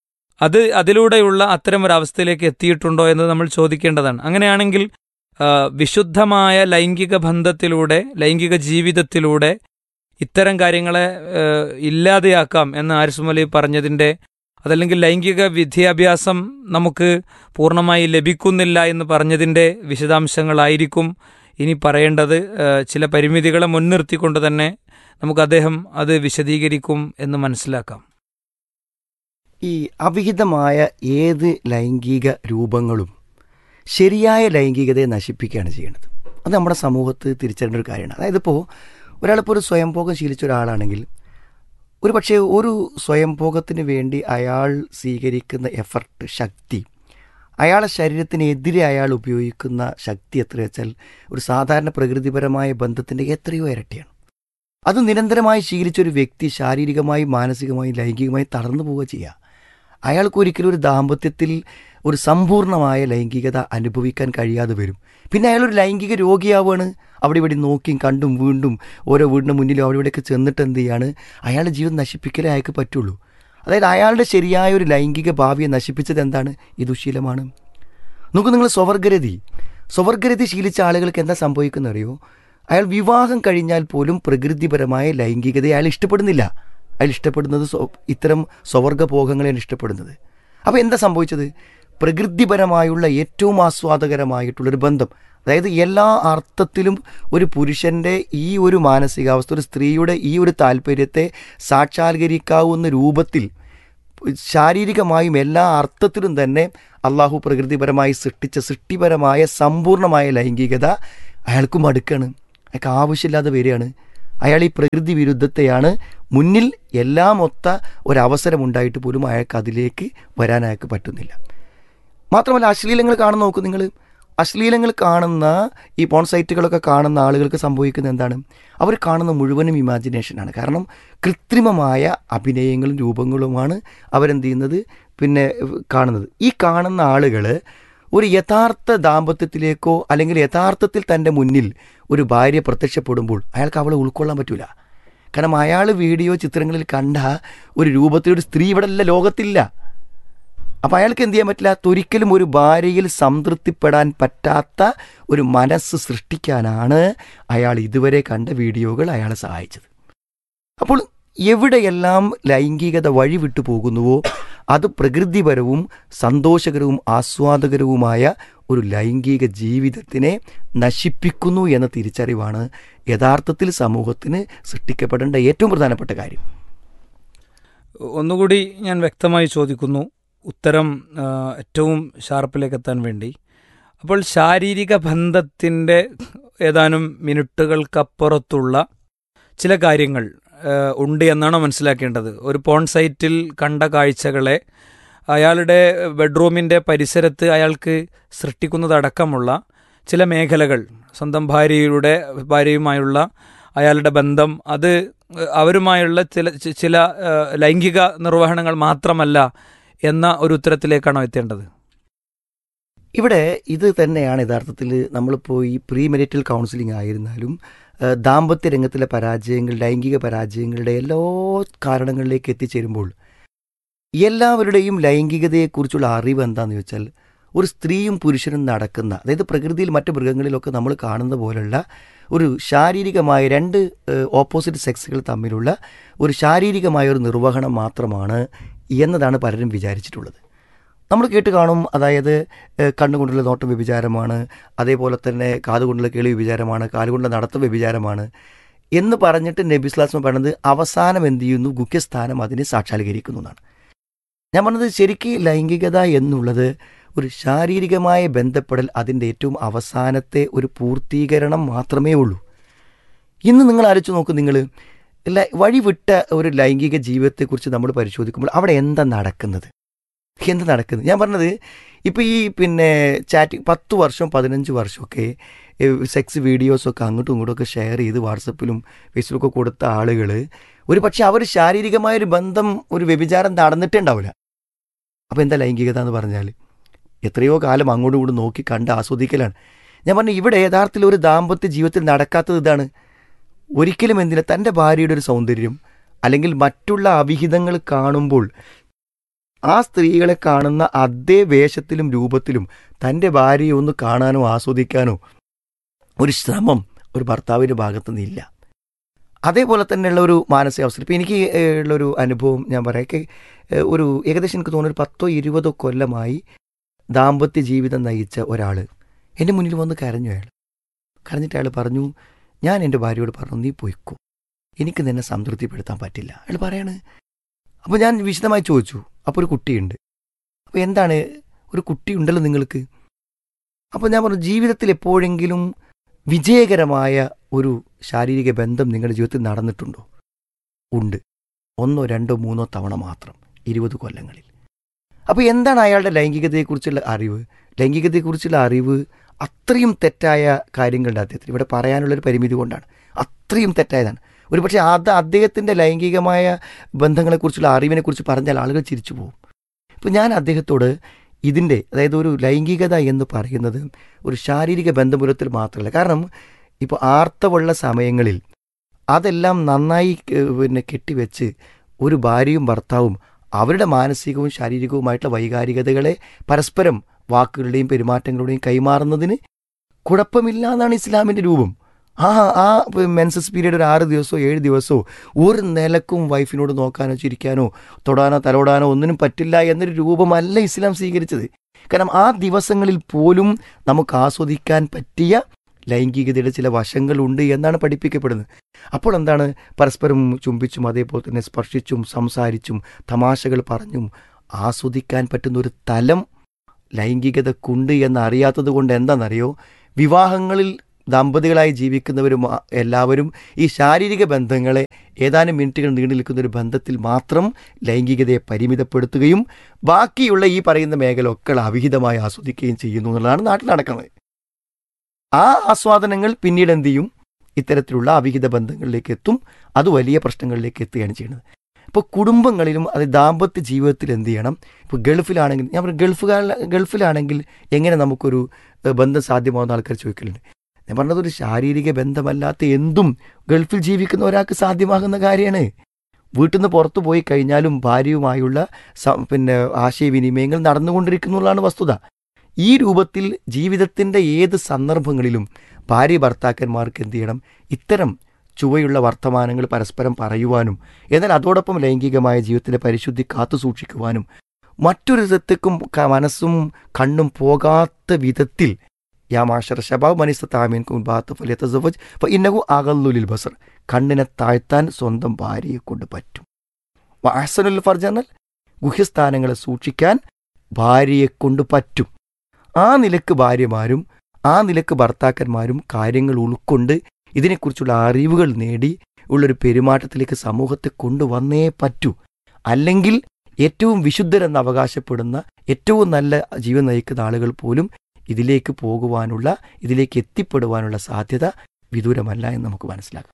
അത് അതിലൂടെയുള്ള അത്തരം ഒരു അവസ്ഥയിലേക്ക് എത്തിയിട്ടുണ്ടോ എന്ന് നമ്മൾ ചോദിക്കേണ്ടതാണ് അങ്ങനെയാണെങ്കിൽ ആ, വിശുദ്ധമായ ലൈംഗിക ബന്ധത്തിലൂടെ ലൈംഗിക ജീവിതത്തിലൂടെ ഇത്തരം കാര്യങ്ങളെ ആ, ഇല്ലാതെയാക്കാം എന്ന് ആരിസുമലി പറഞ്ഞതിൻ്റെ അതല്ലെങ്കിൽ ലൈംഗിക വിദ്യാഭ്യാസം നമുക്ക് പൂർണ്ണമായി ലഭിക്കുന്നില്ല എന്ന് പറഞ്ഞതിൻ്റെ വിശദാംശങ്ങളായിരിക്കും ഇനി പറയേണ്ടത് ആ, ചില പരിമിതികളെ മുൻനിർത്തിക്കൊണ്ട് തന്നെ നമുക്ക് അദ്ദേഹം അത് വിശദീകരിക്കും എന്ന് മനസ്സിലാക്കാം ഈ അവിഹിതമായ ഏത് ലൈംഗിക രൂപങ്ങളും ശരിയായ ലൈംഗികതയെ നശിപ്പിക്കുകയാണ് ചെയ്യുന്നത് അത് നമ്മുടെ സമൂഹത്ത് തിരിച്ചറിയേണ്ട ഒരു കാര്യമാണ് അതായത് ഇപ്പോൾ ഒരാളിപ്പോൾ ഒരു സ്വയംഭോഗം ശീലിച്ച ഒരാളാണെങ്കിൽ ഒരു പക്ഷേ ഒരു സ്വയംഭോഗത്തിന് വേണ്ടി അയാൾ സ്വീകരിക്കുന്ന എഫർട്ട് ശക്തി അയാളെ ശരീരത്തിനെതിരെ അയാൾ ഉപയോഗിക്കുന്ന ശക്തി എത്ര വെച്ചാൽ ഒരു സാധാരണ പ്രകൃതിപരമായ ബന്ധത്തിൻ്റെ എത്രയോ ഇരട്ടിയാണ് അത് നിരന്തരമായി ശീലിച്ച ഒരു വ്യക്തി ശാരീരികമായും മാനസികമായും ലൈംഗികമായും തളർന്നു പോവുക ചെയ്യുക അയാൾക്ക് ഒരിക്കലും ഒരു ദാമ്പത്യത്തിൽ ഒരു സമ്പൂർണ്ണമായ ലൈംഗികത അനുഭവിക്കാൻ കഴിയാതെ വരും പിന്നെ അയാളൊരു ലൈംഗിക രോഗിയാവുകയാണ് അവിടെ ഇവിടെ നോക്കിയും കണ്ടും വീണ്ടും ഓരോ വീടിന് മുന്നിലും അവിടെ ഇവിടെയൊക്കെ ചെന്നിട്ട് എന്ത് ചെയ്യാണ് അയാളുടെ ജീവിതം നശിപ്പിക്കലേ അയാൾക്ക് പറ്റുള്ളൂ അതായത് അയാളുടെ ശരിയായ ഒരു ലൈംഗിക ഭാവിയെ നശിപ്പിച്ചത് എന്താണ് ഈ ദുശീലമാണ് നോക്കൂ നിങ്ങൾ സ്വവർഗരതി സ്വവർഗരതി ശീലിച്ച ആളുകൾക്ക് എന്താ സംഭവിക്കുന്നത് അറിയോ അയാൾ വിവാഹം കഴിഞ്ഞാൽ പോലും പ്രകൃതിപരമായ ലൈംഗികതയെ അയാൾ ഇഷ്ടപ്പെടുന്നില്ല അയാൾ ഇഷ്ടപ്പെടുന്നത് സ്വ- ഇത്തരം സ്വവർഗഭോഗങ്ങളെയാണ് ഇഷ്ടപ്പെടുന്നത് അപ്പോൾ എന്താ സംഭവിച്ചത് പ്രകൃതിപരമായുള്ള ഏറ്റവും ആസ്വാദകരമായിട്ടുള്ളൊരു ബന്ധം അതായത് എല്ലാ അർത്ഥത്തിലും ഒരു പുരുഷൻ്റെ ഈ ഒരു മാനസികാവസ്ഥ ഒരു സ്ത്രീയുടെ ഈ ഒരു താല്പര്യത്തെ സാക്ഷാത്കരിക്കാവുന്ന രൂപത്തിൽ ശാരീരികമായും എല്ലാ അർത്ഥത്തിലും തന്നെ അള്ളാഹു പ്രകൃതിപരമായി സൃഷ്ടിച്ച സൃഷ്ടിപരമായ സമ്പൂർണ്ണമായ ലൈംഗികത അയാൾക്ക് മടുക്കാണ് അയാൾക്ക് ആവശ്യമില്ലാതെ വരികയാണ് അയാൾ ഈ പ്രകൃതി വിരുദ്ധത്തെയാണ് മുന്നിൽ എല്ലാം ഒത്ത ഒരവസരം ഉണ്ടായിട്ട് പോലും അയാൾക്ക് അതിലേക്ക് വരാൻ അയാൾക്ക് പറ്റുന്നില്ല മാത്രമല്ല അശ്ലീലങ്ങൾ കാണുന്ന നോക്കൂ നിങ്ങൾ അശ്ലീലങ്ങൾ കാണുന്ന ഈ പോൺ സൈറ്റുകളൊക്കെ കാണുന്ന ആളുകൾക്ക് സംഭവിക്കുന്നത് എന്താണ് അവർ കാണുന്ന മുഴുവനും ഇമാജിനേഷനാണ് കാരണം കൃത്രിമമായ അഭിനയങ്ങളും രൂപങ്ങളുമാണ് അവരെന്ത് ചെയ്യുന്നത് പിന്നെ കാണുന്നത് ഈ കാണുന്ന ആളുകൾ ഒരു യഥാർത്ഥ ദാമ്പത്യത്തിലേക്കോ അല്ലെങ്കിൽ യഥാർത്ഥത്തിൽ തൻ്റെ മുന്നിൽ ഒരു ഭാര്യ പ്രത്യക്ഷപ്പെടുമ്പോൾ അയാൾക്ക് അവളെ ഉൾക്കൊള്ളാൻ പറ്റൂല കാരണം അയാൾ വീഡിയോ ചിത്രങ്ങളിൽ കണ്ട ഒരു രൂപത്തിലൊരു സ്ത്രീ ഇവിടെ അല്ല ലോകത്തില്ല അപ്പോൾ അയാൾക്ക് എന്ത് ചെയ്യാൻ പറ്റില്ല ഒരിക്കലും ഒരു ഭാര്യയിൽ സംതൃപ്തിപ്പെടാൻ പറ്റാത്ത ഒരു മനസ്സ് സൃഷ്ടിക്കാനാണ് അയാൾ ഇതുവരെ കണ്ട വീഡിയോകൾ അയാളെ സഹായിച്ചത് അപ്പോൾ എവിടെയെല്ലാം ലൈംഗികത വഴിവിട്ടു പോകുന്നുവോ അത് പ്രകൃതിപരവും സന്തോഷകരവും ആസ്വാദകരവുമായ ഒരു ലൈംഗിക ജീവിതത്തിനെ നശിപ്പിക്കുന്നു എന്ന തിരിച്ചറിവാണ് യഥാർത്ഥത്തിൽ സമൂഹത്തിന് സൃഷ്ടിക്കപ്പെടേണ്ട ഏറ്റവും പ്രധാനപ്പെട്ട കാര്യം ഒന്നുകൂടി ഞാൻ വ്യക്തമായി ചോദിക്കുന്നു ഉത്തരം ആ, ഏറ്റവും ഷാർപ്പിലേക്ക് എത്താൻ വേണ്ടി അപ്പോൾ ശാരീരിക ബന്ധത്തിൻ്റെ ഏതാനും മിനിറ്റുകൾക്കപ്പുറത്തുള്ള ചില കാര്യങ്ങൾ ആ, ഉണ്ട് എന്നാണോ മനസ്സിലാക്കേണ്ടത് ഒരു പോൺ സൈറ്റിൽ കണ്ട കാഴ്ചകളെ അയാളുടെ ബെഡ്റൂമിൻ്റെ പരിസരത്ത് അയാൾക്ക് സൃഷ്ടിക്കുന്നതടക്കമുള്ള ചില മേഖലകൾ സ്വന്തം ഭാര്യയുടെ ഭാര്യയുമായുള്ള അയാളുടെ ബന്ധം അത് അവരുമായുള്ള ചില ചി- ചില ആ, ലൈംഗിക നിർവഹണങ്ങൾ മാത്രമല്ല എന്ന ഒരു ഉത്തരത്തിലേക്കാണോ എത്തേണ്ടത് ഇവിടെ ഇത് തന്നെയാണ് യഥാർത്ഥത്തിൽ നമ്മളിപ്പോൾ ഈ പ്രീ മെരിറ്റൽ കൗൺസിലിംഗ് ആയിരുന്നാലും ആ, ദാമ്പത്യ രംഗത്തിലെ പരാജയങ്ങൾ ലൈംഗിക പരാജയങ്ങളുടെ എല്ലാ കാരണങ്ങളിലേക്ക് എത്തിച്ചേരുമ്പോൾ എല്ലാവരുടെയും ലൈംഗികതയെക്കുറിച്ചുള്ള അറിവ് എന്താണെന്ന് ചോദിച്ചാൽ ഒരു സ്ത്രീയും പുരുഷനും നടക്കുന്ന അതായത് പ്രകൃതിയിൽ മറ്റ് മൃഗങ്ങളിലൊക്കെ നമ്മൾ കാണുന്ന പോലുള്ള ഒരു ശാരീരികമായ രണ്ട് ഓപ്പോസിറ്റ് സെക്സുകൾ തമ്മിലുള്ള ഒരു ശാരീരികമായ ഒരു നിർവഹണം മാത്രമാണ് എന്നതാണ് പലരും വിചാരിച്ചിട്ടുള്ളത് നമ്മൾ കേട്ട് കാണും അതായത് ഏഹ്, കണ്ണുകൊണ്ടുള്ള നോട്ടം വ്യഭിചാരമാണ് അതേപോലെ തന്നെ കാതുകൊണ്ടുള്ള കേളി വ്യഭിചാരമാണ് കാലുകൊണ്ടുള്ള നടത്തം വ്യഭിചാരമാണ് എന്ന് പറഞ്ഞിട്ട് നബിസ്ലാസ്മ പറയുന്നത് അവസാനം എന്ത് ചെയ്യുന്നു ഗുഖ്യസ്ഥാനം അതിനെ സാക്ഷാത്കരിക്കുന്നു എന്നാണ് ഞാൻ പറഞ്ഞത് ശരിക്ക് ലൈംഗികത എന്നുള്ളത് ഒരു ശാരീരികമായ ബന്ധപ്പെടൽ അതിൻ്റെ ഏറ്റവും അവസാനത്തെ ഒരു പൂർത്തീകരണം മാത്രമേ ഉള്ളൂ ഇന്ന് നിങ്ങൾ ആലോചിച്ച് നോക്കൂ നിങ്ങൾ ല- വഴിവിട്ട ഒരു ലൈംഗിക ജീവിതത്തെക്കുറിച്ച് നമ്മൾ പരിശോധിക്കുമ്പോൾ അവിടെ എന്താ നടക്കുന്നത് എന്ത് നടക്കുന്നത് ഞാൻ പറഞ്ഞത് ഇപ്പോൾ ഈ പിന്നെ ചാറ്റിംഗ് പത്ത് വർഷം പതിനഞ്ച് വർഷമൊക്കെ സെക്സ് വീഡിയോസൊക്കെ അങ്ങോട്ടും ഇങ്ങോട്ടും ഒക്കെ ഷെയർ ചെയ്ത് വാട്സപ്പിലും ഫേസ്ബുക്കൊക്കെ കൊടുത്ത ആളുകൾ ഒരു പക്ഷേ അവർ ശാരീരികമായൊരു ബന്ധം ഒരു വ്യഭിചാരം നടന്നിട്ടേ ഉണ്ടാവില്ല അപ്പോൾ എന്താ ലൈംഗികത എന്ന് പറഞ്ഞാൽ എത്രയോ കാലം അങ്ങോട്ടും ഇങ്ങോട്ടും നോക്കി കണ്ട് ആസ്വദിക്കലാണ് ഞാൻ പറഞ്ഞു ഇവിടെ യഥാർത്ഥത്തിൽ ഒരു ദാമ്പത്യ ജീവിതത്തിൽ നടക്കാത്തത് ഇതാണ് ഒരിക്കലും എന്തിനാ തൻ്റെ ഭാര്യയുടെ ഒരു സൗന്ദര്യം അല്ലെങ്കിൽ മറ്റുള്ള അവിഹിതങ്ങൾ കാണുമ്പോൾ ആ സ്ത്രീകളെ കാണുന്ന അതേ വേഷത്തിലും രൂപത്തിലും തൻ്റെ ഭാര്യയെ ഒന്ന് കാണാനോ ആസ്വദിക്കാനോ ഒരു ശ്രമം ഒരു ഭർത്താവിൻ്റെ ഭാഗത്തു നിന്നില്ല അതേപോലെ തന്നെയുള്ള ഒരു മാനസികാവസ്ഥ ഇപ്പം എനിക്ക് ഏഹ്, ഉള്ളൊരു അനുഭവം ഞാൻ പറയാം ഒരു ഏകദേശം എനിക്ക് തോന്നുന്നു ഒരു പത്തോ ഇരുപതോ കൊല്ലമായി ദാമ്പത്യ ജീവിതം നയിച്ച ഒരാൾ എൻ്റെ മുന്നിൽ വന്ന് കരഞ്ഞു അയാൾ കരഞ്ഞിട്ട് അയാൾ പറഞ്ഞു ഞാൻ എൻ്റെ ഭാര്യയോട് പറഞ്ഞു നീ പോയിക്കോ എനിക്ക് നിന്നെ സംതൃപ്തിപ്പെടുത്താൻ പറ്റില്ല അയാൾ പറയാണ് അപ്പോൾ ഞാൻ വിശദമായി ചോദിച്ചു അപ്പോൾ ഒരു കുട്ടിയുണ്ട് അപ്പോൾ എന്താണ് ഒരു കുട്ടി ഉണ്ടല്ലോ നിങ്ങൾക്ക് അപ്പോൾ ഞാൻ പറഞ്ഞു ജീവിതത്തിൽ എപ്പോഴെങ്കിലും വിജയകരമായ ഒരു ശാരീരിക ബന്ധം നിങ്ങളുടെ ജീവിതത്തിൽ നടന്നിട്ടുണ്ടോ ഉണ്ട് ഒന്നോ രണ്ടോ മൂന്നോ തവണ മാത്രം ഇരുപത് കൊല്ലങ്ങളിൽ അപ്പോൾ എന്താണ് അയാളുടെ ലൈംഗികതയെക്കുറിച്ചുള്ള അറിവ് ലൈംഗികതയെക്കുറിച്ചുള്ള അറിവ് അത്രയും തെറ്റായ കാര്യങ്ങളുടെ അദ്ദേഹത്തിന് ഇവിടെ പറയാനുള്ളൊരു പരിമിതി കൊണ്ടാണ് അത്രയും തെറ്റായതാണ് ഒരു പക്ഷേ അത് അദ്ദേഹത്തിൻ്റെ ലൈംഗികമായ ബന്ധങ്ങളെക്കുറിച്ചുള്ള അറിവിനെക്കുറിച്ച് പറഞ്ഞാൽ ആളുകൾ ചിരിച്ചു പോകും ഇപ്പോൾ ഞാൻ അദ്ദേഹത്തോട് ഇതിൻ്റെ അതായത് ഒരു ലൈംഗികത എന്ന് പറയുന്നത് ഒരു ശാരീരിക ബന്ധപുരത്തിൽ മാത്രമല്ല കാരണം ഇപ്പോൾ ആർത്തവുള്ള സമയങ്ങളിൽ അതെല്ലാം നന്നായി ഏഹ്, പിന്നെ കെട്ടിവെച്ച് ഒരു ഭാര്യയും ഭർത്താവും അവരുടെ മാനസികവും ശാരീരികവുമായിട്ടുള്ള വൈകാരികതകളെ പരസ്പരം വാക്കുകളുടെയും പെരുമാറ്റങ്ങളുടെയും കൈമാറുന്നതിന് കുഴപ്പമില്ല എന്നാണ് ഇസ്ലാമിൻ്റെ രൂപം ആ ആ മെൻസസ് പീരീഡ് ഒരു ആറ് ദിവസമോ ഏഴ് ദിവസമോ ഒരു നിലക്കും വൈഫിനോട് നോക്കാനോ ചിരിക്കാനോ തൊടാനോ തലോടാനോ ഒന്നിനും പറ്റില്ല എന്നൊരു രൂപമല്ല ഇസ്ലാം സ്വീകരിച്ചത് കാരണം ആ ദിവസങ്ങളിൽ പോലും നമുക്ക് ആസ്വദിക്കാൻ പറ്റിയ ലൈംഗികതയുടെ ചില വശങ്ങളുണ്ട് എന്നാണ് പഠിപ്പിക്കപ്പെടുന്നത് അപ്പോൾ എന്താണ് പരസ്പരം ചുംബിച്ചും അതേപോലെ തന്നെ സ്പർശിച്ചും സംസാരിച്ചും തമാശകൾ പറഞ്ഞും ആസ്വദിക്കാൻ പറ്റുന്ന ഒരു തലം ലൈംഗികതക്കുണ്ട് എന്നറിയാത്തത് കൊണ്ട് എന്താണെന്നറിയോ വിവാഹങ്ങളിൽ ദമ്പതികളായി ജീവിക്കുന്നവരും ആ- എല്ലാവരും ഈ ശാരീരിക ബന്ധങ്ങളെ ഏതാനും മിനിറ്റുകൾ നീണ്ടു നിൽക്കുന്ന ഒരു ബന്ധത്തിൽ മാത്രം ലൈംഗികതയെ പരിമിതപ്പെടുത്തുകയും ബാക്കിയുള്ള ഈ പറയുന്ന മേഖല ഒക്കെ അവിഹിതമായി ആസ്വദിക്കുകയും ചെയ്യുന്നു എന്നുള്ളതാണ് നാട്ടിൽ നടക്കുന്നത് ആ ആസ്വാദനങ്ങൾ പിന്നീട് എന്ത് ചെയ്യും ഇത്തരത്തിലുള്ള അവിഹിത ബന്ധങ്ങളിലേക്ക് എത്തും അത് വലിയ പ്രശ്നങ്ങളിലേക്ക് എത്തുകയാണ് ചെയ്യുന്നത് ഇപ്പോൾ കുടുംബങ്ങളിലും അത് ദാമ്പത്യ ജീവിതത്തിൽ എന്ത് ചെയ്യണം ഇപ്പോൾ ഗൾഫിലാണെങ്കിൽ ഞാൻ പറഞ്ഞു ഗൾഫുകാരിൽ ഗൾഫിലാണെങ്കിൽ എങ്ങനെ നമുക്കൊരു ഏഹ്, ബന്ധം സാധ്യമാവുന്ന ആൾക്കാർ ചോദിക്കലുണ്ട് ഞാൻ പറഞ്ഞത് ഒരു ശാരീരിക ബന്ധമല്ലാത്ത എന്തും ഗൾഫിൽ ജീവിക്കുന്ന ഒരാൾക്ക് സാധ്യമാകുന്ന കാര്യമാണ് വീട്ടിൽ നിന്ന് പുറത്തു പോയി കഴിഞ്ഞാലും ഭാര്യയുമായുള്ള സ- പിന്നെ ആശയവിനിമയങ്ങൾ നടന്നുകൊണ്ടിരിക്കുന്നുള്ളതാണ് വസ്തുത ഈ രൂപത്തിൽ ജീവിതത്തിൻ്റെ ഏത് സന്ദർഭങ്ങളിലും ഭാര്യ ഭർത്താക്കന്മാർക്ക് എന്ത് ചെയ്യണം ഇത്തരം ചുവയുള്ള വർത്തമാനങ്ങൾ പരസ്പരം പറയുവാനും എന്നാൽ അതോടൊപ്പം ലൈംഗികമായ ജീവിതത്തിൻ്റെ പരിശുദ്ധി കാത്തു സൂക്ഷിക്കുവാനും മറ്റൊരു വിധത്തേക്കും ക- മനസ്സും കണ്ണും പോകാത്ത വിധത്തിൽ യാ മാഷർ ഷബാബ് മനിസ്ത താമീൻ കുൻബാത്ത് ഫലിയത്തസവജ് അപ്പോൾ ഇന്നകു അകല്ലുലിൽ ബസർ കണ്ണിനെ താഴ്ത്താൻ സ്വന്തം ഭാര്യയെ കൊണ്ട് പറ്റും വാസനുൽ ഫർജനൽ ഗുഹ്യസ്ഥാനങ്ങളെ സൂക്ഷിക്കാൻ ഭാര്യയെ കൊണ്ട് പറ്റും ആ നിലക്ക് ഭാര്യമാരും ആ നിലക്ക് ഭർത്താക്കന്മാരും കാര്യങ്ങൾ ഉൾക്കൊണ്ട് ഇതിനെക്കുറിച്ചുള്ള അറിവുകൾ നേടി ഉള്ളൊരു പെരുമാറ്റത്തിലേക്ക് സമൂഹത്തെ കൊണ്ടുവന്നേ പറ്റൂ അല്ലെങ്കിൽ ഏറ്റവും വിശുദ്ധരെന്ന് അവകാശപ്പെടുന്ന ഏറ്റവും നല്ല ജീവൻ നയിക്കുന്ന ആളുകൾ പോലും ഇതിലേക്ക് പോകുവാനുള്ള ഇതിലേക്ക് എത്തിപ്പെടുവാനുള്ള സാധ്യത വിദൂരമല്ല എന്ന് നമുക്ക് മനസ്സിലാക്കാം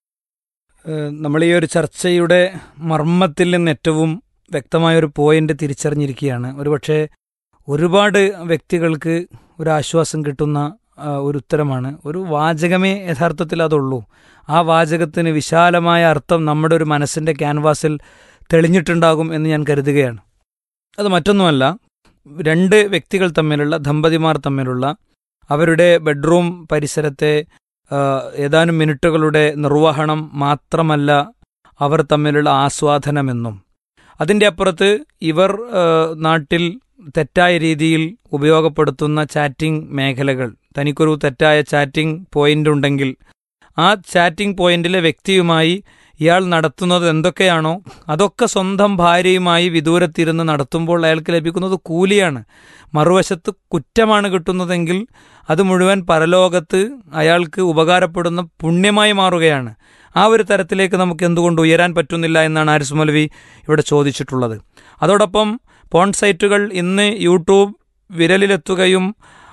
ഏഹ് നമ്മൾ ഈ ഒരു ചർച്ചയുടെ മർമ്മത്തിൽ നിന്ന് ഏറ്റവും വ്യക്തമായ ഒരു പോയിന്റ് തിരിച്ചറിഞ്ഞിരിക്കുകയാണ് ഒരുപക്ഷെ ഒരുപാട് വ്യക്തികൾക്ക് ഒരു ആശ്വാസം കിട്ടുന്ന ആ, ഒരു ഉത്തരമാണ് ഒരു വാചകമേ യഥാർത്ഥത്തിൽ അതുള്ളൂ ആ വാചകത്തിന് വിശാലമായ അർത്ഥം നമ്മുടെ ഒരു മനസ്സിന്റെ ക്യാൻവാസിൽ തെളിഞ്ഞിട്ടുണ്ടാകും എന്ന് ഞാൻ കരുതുകയാണ് അത് മറ്റൊന്നുമല്ല രണ്ട് വ്യക്തികൾ തമ്മിലുള്ള ദമ്പതിമാർ തമ്മിലുള്ള അവരുടെ ബെഡ്റൂം പരിസരത്തെ ആ, ഏതാനും മിനിറ്റുകളുടെ നിർവഹണം മാത്രമല്ല അവർ തമ്മിലുള്ള ആസ്വാദനമെന്നും അതിൻ്റെ അപ്പുറത്ത് ഇവർ ആ, നാട്ടിൽ തെറ്റായ രീതിയിൽ ഉപയോഗപ്പെടുത്തുന്ന ചാറ്റിംഗ് മേഖലകൾ തനിക്കൊരു തെറ്റായ ചാറ്റിംഗ് പോയിന്റ് ഉണ്ടെങ്കിൽ ആ ചാറ്റിംഗ് പോയിന്റിലെ വ്യക്തിയുമായി ഇയാൾ നടത്തുന്നത് എന്തൊക്കെയാണോ അതൊക്കെ സ്വന്തം ഭാര്യയുമായി വിദൂരത്തിരുന്ന് നടത്തുമ്പോൾ അയാൾക്ക് ലഭിക്കുന്നത് കൂലിയാണ് മറുവശത്ത് കുറ്റമാണ് കിട്ടുന്നതെങ്കിൽ അത് മുഴുവൻ പരലോകത്ത് അയാൾക്ക് ഉപകാരപ്പെടുന്ന പുണ്യമായി മാറുകയാണ് ആ ഒരു തരത്തിലേക്ക് നമുക്ക് എന്തുകൊണ്ട് ഉയരാൻ പറ്റുന്നില്ല എന്നാണ് ആരിസ് മൗലവി ഇവിടെ ചോദിച്ചിട്ടുള്ളത് അതോടൊപ്പം പോൺ സൈറ്റുകൾ ഇന്ന് യൂട്യൂബ് വിരലിലെത്തുകയും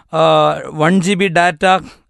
വൺ ജി ബി ഡാറ്റ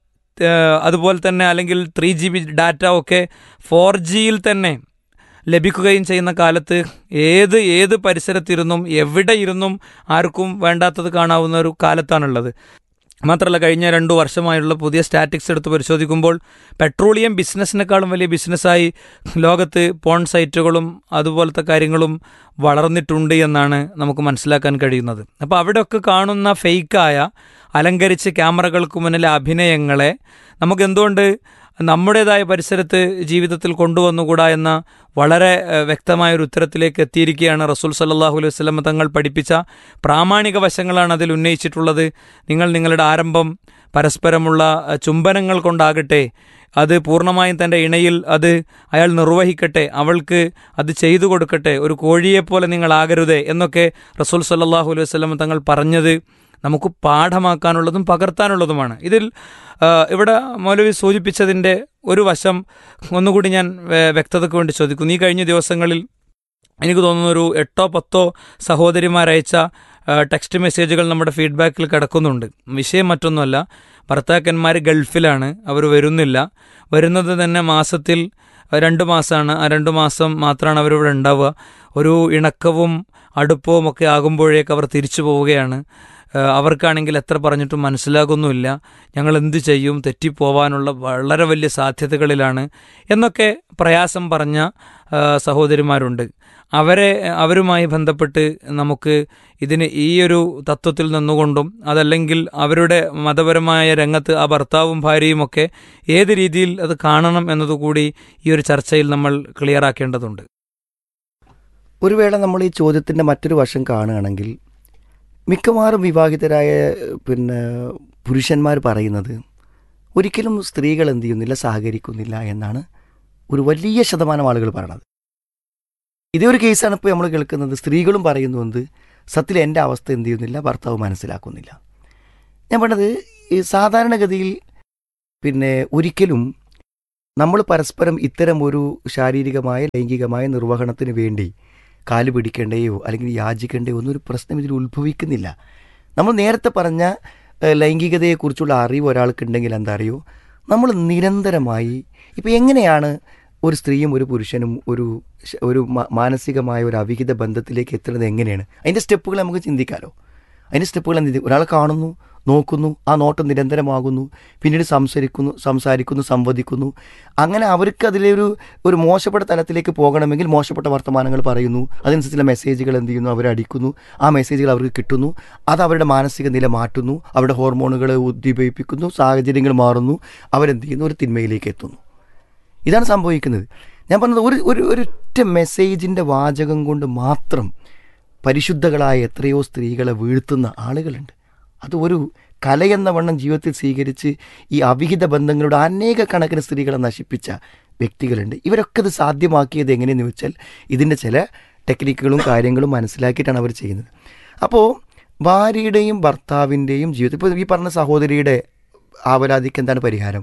അതുപോലെ തന്നെ അല്ലെങ്കിൽ ത്രീ ജി ബി ഡാറ്റ ഒക്കെ ഫോർ ജിയിൽ തന്നെ ലഭിക്കുകയും ചെയ്യുന്ന കാലത്ത് ഏത് ഏത് പരിസരത്തിരുന്നും എവിടെ ഇരുന്നും ആർക്കും വേണ്ടാത്തത് കാണാവുന്ന ഒരു കാലത്താണുള്ളത് മാത്രമല്ല കഴിഞ്ഞ രണ്ടു വർഷമായുള്ള പുതിയ സ്റ്റാറ്റിക്സ് എടുത്ത് പരിശോധിക്കുമ്പോൾ പെട്രോളിയം ബിസിനസ്സിനേക്കാളും വലിയ ബിസിനസ്സായി ലോകത്ത് പോൺ സൈറ്റുകളും അതുപോലത്തെ കാര്യങ്ങളും വളർന്നിട്ടുണ്ട് എന്നാണ് നമുക്ക് മനസ്സിലാക്കാൻ കഴിയുന്നത് അപ്പോൾ അവിടെയൊക്കെ കാണുന്ന ഫേക്കായ അലങ്കരിച്ച് ക്യാമറകൾക്ക് മുന്നിലെ അഭിനയങ്ങളെ നമുക്ക് എന്തുകൊണ്ട് നമ്മുടേതായ പരിസരത്ത് ജീവിതത്തിൽ കൊണ്ടുവന്നുകൂടാ എന്ന വളരെ ഏഹ്, വ്യക്തമായ ഒരു ഉത്തരത്തിലേക്ക് എത്തിയിരിക്കുകയാണ് റസൂൽ സല്ലാഹു അലൈഹി വസ്ലം തങ്ങൾ പഠിപ്പിച്ച പ്രാമാണിക വശങ്ങളാണ് അതിൽ ഉന്നയിച്ചിട്ടുള്ളത് നിങ്ങൾ നിങ്ങളുടെ ആരംഭം പരസ്പരമുള്ള ഏഹ്, ചുംബനങ്ങൾ കൊണ്ടാകട്ടെ അത് പൂർണ്ണമായും തൻ്റെ ഇണയിൽ അത് അയാൾ നിർവഹിക്കട്ടെ അവൾക്ക് അത് ചെയ്തു കൊടുക്കട്ടെ ഒരു കോഴിയെപ്പോലെ നിങ്ങളാകരുതേ എന്നൊക്കെ റസൂൽ സല്ലാഹു അലൈഹി വസ്ലം തങ്ങൾ പറഞ്ഞത് നമുക്ക് പാഠമാക്കാനുള്ളതും പകർത്താനുള്ളതുമാണ് ഇതിൽ ആ, ഇവിടെ മൗലവി സൂചിപ്പിച്ചതിൻ്റെ ഒരു വശം ഒന്നുകൂടി ഞാൻ വേ- വ്യക്തതയ്ക്ക് വേണ്ടി ചോദിക്കുന്നു ഈ കഴിഞ്ഞ ദിവസങ്ങളിൽ എനിക്ക് തോന്നുന്നു ഒരു എട്ടോ പത്തോ സഹോദരിമാരയച്ച ആ, ടെക്സ്റ്റ് മെസ്സേജുകൾ നമ്മുടെ ഫീഡ്ബാക്കിൽ കിടക്കുന്നുണ്ട് വിഷയം മറ്റൊന്നുമല്ല ഭർത്താക്കന്മാർ ഗൾഫിലാണ് അവർ വരുന്നില്ല വരുന്നത് തന്നെ മാസത്തിൽ രണ്ട് മാസമാണ് ആ രണ്ട് മാസം മാത്രമാണ് അവരിവിടെ ഉണ്ടാവുക ഒരു ഇണക്കവും അടുപ്പവും ഒക്കെ ആകുമ്പോഴേക്ക് അവർ തിരിച്ചു പോവുകയാണ് ഏഹ് അവർക്കാണെങ്കിൽ എത്ര പറഞ്ഞിട്ടും മനസ്സിലാകുന്നുമില്ല ഞങ്ങൾ എന്ത് ചെയ്യും തെറ്റിപ്പോവാനുള്ള വളരെ വലിയ സാധ്യതകളിലാണ് എന്നൊക്കെ പ്രയാസം പറഞ്ഞ ഏഹ് സഹോദരിമാരുണ്ട് അവരെ അവരുമായി ബന്ധപ്പെട്ട് നമുക്ക് ഇതിന് ഈ ഒരു തത്വത്തിൽ നിന്നുകൊണ്ടും അതല്ലെങ്കിൽ അവരുടെ മതപരമായ രംഗത്ത് ആ ഭർത്താവും ഭാര്യയും ഒക്കെ ഏത് രീതിയിൽ അത് കാണണം എന്നതുകൂടി ഈ ഒരു ചർച്ചയിൽ നമ്മൾ ക്ലിയർ ആക്കേണ്ടതുണ്ട് ഒരു വേള നമ്മൾ ഈ ചോദ്യത്തിൻ്റെ മറ്റൊരു വശം കാണുകയാണെങ്കിൽ മിക്കവാറും വിവാഹിതരായ പിന്നെ പുരുഷന്മാർ പറയുന്നത് ഒരിക്കലും സ്ത്രീകൾ എന്ത് ചെയ്യുന്നില്ല സഹകരിക്കുന്നില്ല എന്നാണ് ഒരു വലിയ ശതമാനം ആളുകൾ പറയണത് ഇതേ ഒരു കേസാണ് ഇപ്പോൾ നമ്മൾ കേൾക്കുന്നത് സ്ത്രീകളും പറയുന്നുണ്ട് സത്യത്തിൽ എൻ്റെ അവസ്ഥ എന്ത് ചെയ്യുന്നില്ല ഭർത്താവ് മനസ്സിലാക്കുന്നില്ല ഞാൻ പറഞ്ഞത് ഈ സാധാരണഗതിയിൽ പിന്നെ ഒരിക്കലും നമ്മൾ പരസ്പരം ഇത്തരം ഒരു ശാരീരികമായ ലൈംഗികമായ നിർവഹണത്തിന് വേണ്ടി കാല് പിടിക്കേണ്ടയോ അല്ലെങ്കിൽ യാചിക്കേണ്ടയോ ഒന്നും ഒരു പ്രശ്നം ഇതിൽ ഉത്ഭവിക്കുന്നില്ല നമ്മൾ നേരത്തെ പറഞ്ഞ ഏഹ്, ലൈംഗികതയെക്കുറിച്ചുള്ള അറിവ് ഒരാൾക്കുണ്ടെങ്കിൽ എന്താ അറിയോ നമ്മൾ നിരന്തരമായി ഇപ്പം എങ്ങനെയാണ് ഒരു സ്ത്രീയും ഒരു പുരുഷനും ഒരു ശ- ഒരു മാ- മാനസികമായ ഒരു അവിഹിത ബന്ധത്തിലേക്ക് എത്തുന്നത് എങ്ങനെയാണ് അതിൻ്റെ സ്റ്റെപ്പുകൾ നമുക്ക് ചിന്തിക്കാമല്ലോ അതിൻ്റെ സ്റ്റെപ്പുകൾ എന്ത് ചെയ്യും? ഒരാളെ കാണുന്നു നോക്കുന്നു ആ നോട്ടം നിരന്തരമാകുന്നു പിന്നീട് സംസാരിക്കുന്നു സംസാരിക്കുന്നു സംവദിക്കുന്നു അങ്ങനെ അവർക്ക് അതിലൊരു ഒരു മോശപ്പെട്ട തലത്തിലേക്ക് പോകണമെങ്കിൽ മോശപ്പെട്ട വർത്തമാനങ്ങൾ പറയുന്നു അതനുസരിച്ചുള്ള മെസ്സേജുകൾ എന്ത് ചെയ്യുന്നു അവരടിക്കുന്നു ആ മെസ്സേജുകൾ അവർക്ക് കിട്ടുന്നു അത് അവരുടെ മാനസിക നില മാറ്റുന്നു അവരുടെ ഹോർമോണുകളെ ഉദ്ദീപിപ്പിക്കുന്നു സാഹചര്യങ്ങൾ മാറുന്നു അവരെന്ത് ചെയ്യുന്നു ഒരു തിന്മയിലേക്ക് എത്തുന്നു ഇതാണ് സംഭവിക്കുന്നത് ഞാൻ പറഞ്ഞത് ഒരു ഒരു ഒരൊറ്റ മെസ്സേജിൻ്റെ വാചകം കൊണ്ട് മാത്രം പരിശുദ്ധകളായ എത്രയോ സ്ത്രീകളെ വീഴ്ത്തുന്ന ആളുകളുണ്ട് അത് ഒരു കലയെന്ന വണ്ണം ജീവിതത്തിൽ സ്വീകരിച്ച് ഈ അവിഹിത ബന്ധങ്ങളുടെ അനേക കണക്കിന് സ്ത്രീകളെ നശിപ്പിച്ച വ്യക്തികളുണ്ട് ഇവരൊക്കെ ഇത് സാധ്യമാക്കിയത് എങ്ങനെയെന്ന് വെച്ചാൽ ഇതിൻ്റെ ചില ടെക്നിക്കുകളും കാര്യങ്ങളും മനസ്സിലാക്കിയിട്ടാണ് അവർ ചെയ്യുന്നത് അപ്പോൾ ഭാര്യയുടെയും ഭർത്താവിൻ്റെയും ജീവിതത്തിൽ ഇപ്പോൾ ഈ പറഞ്ഞ സഹോദരിയുടെ ആവലാതിക്ക് എന്താണ് പരിഹാരം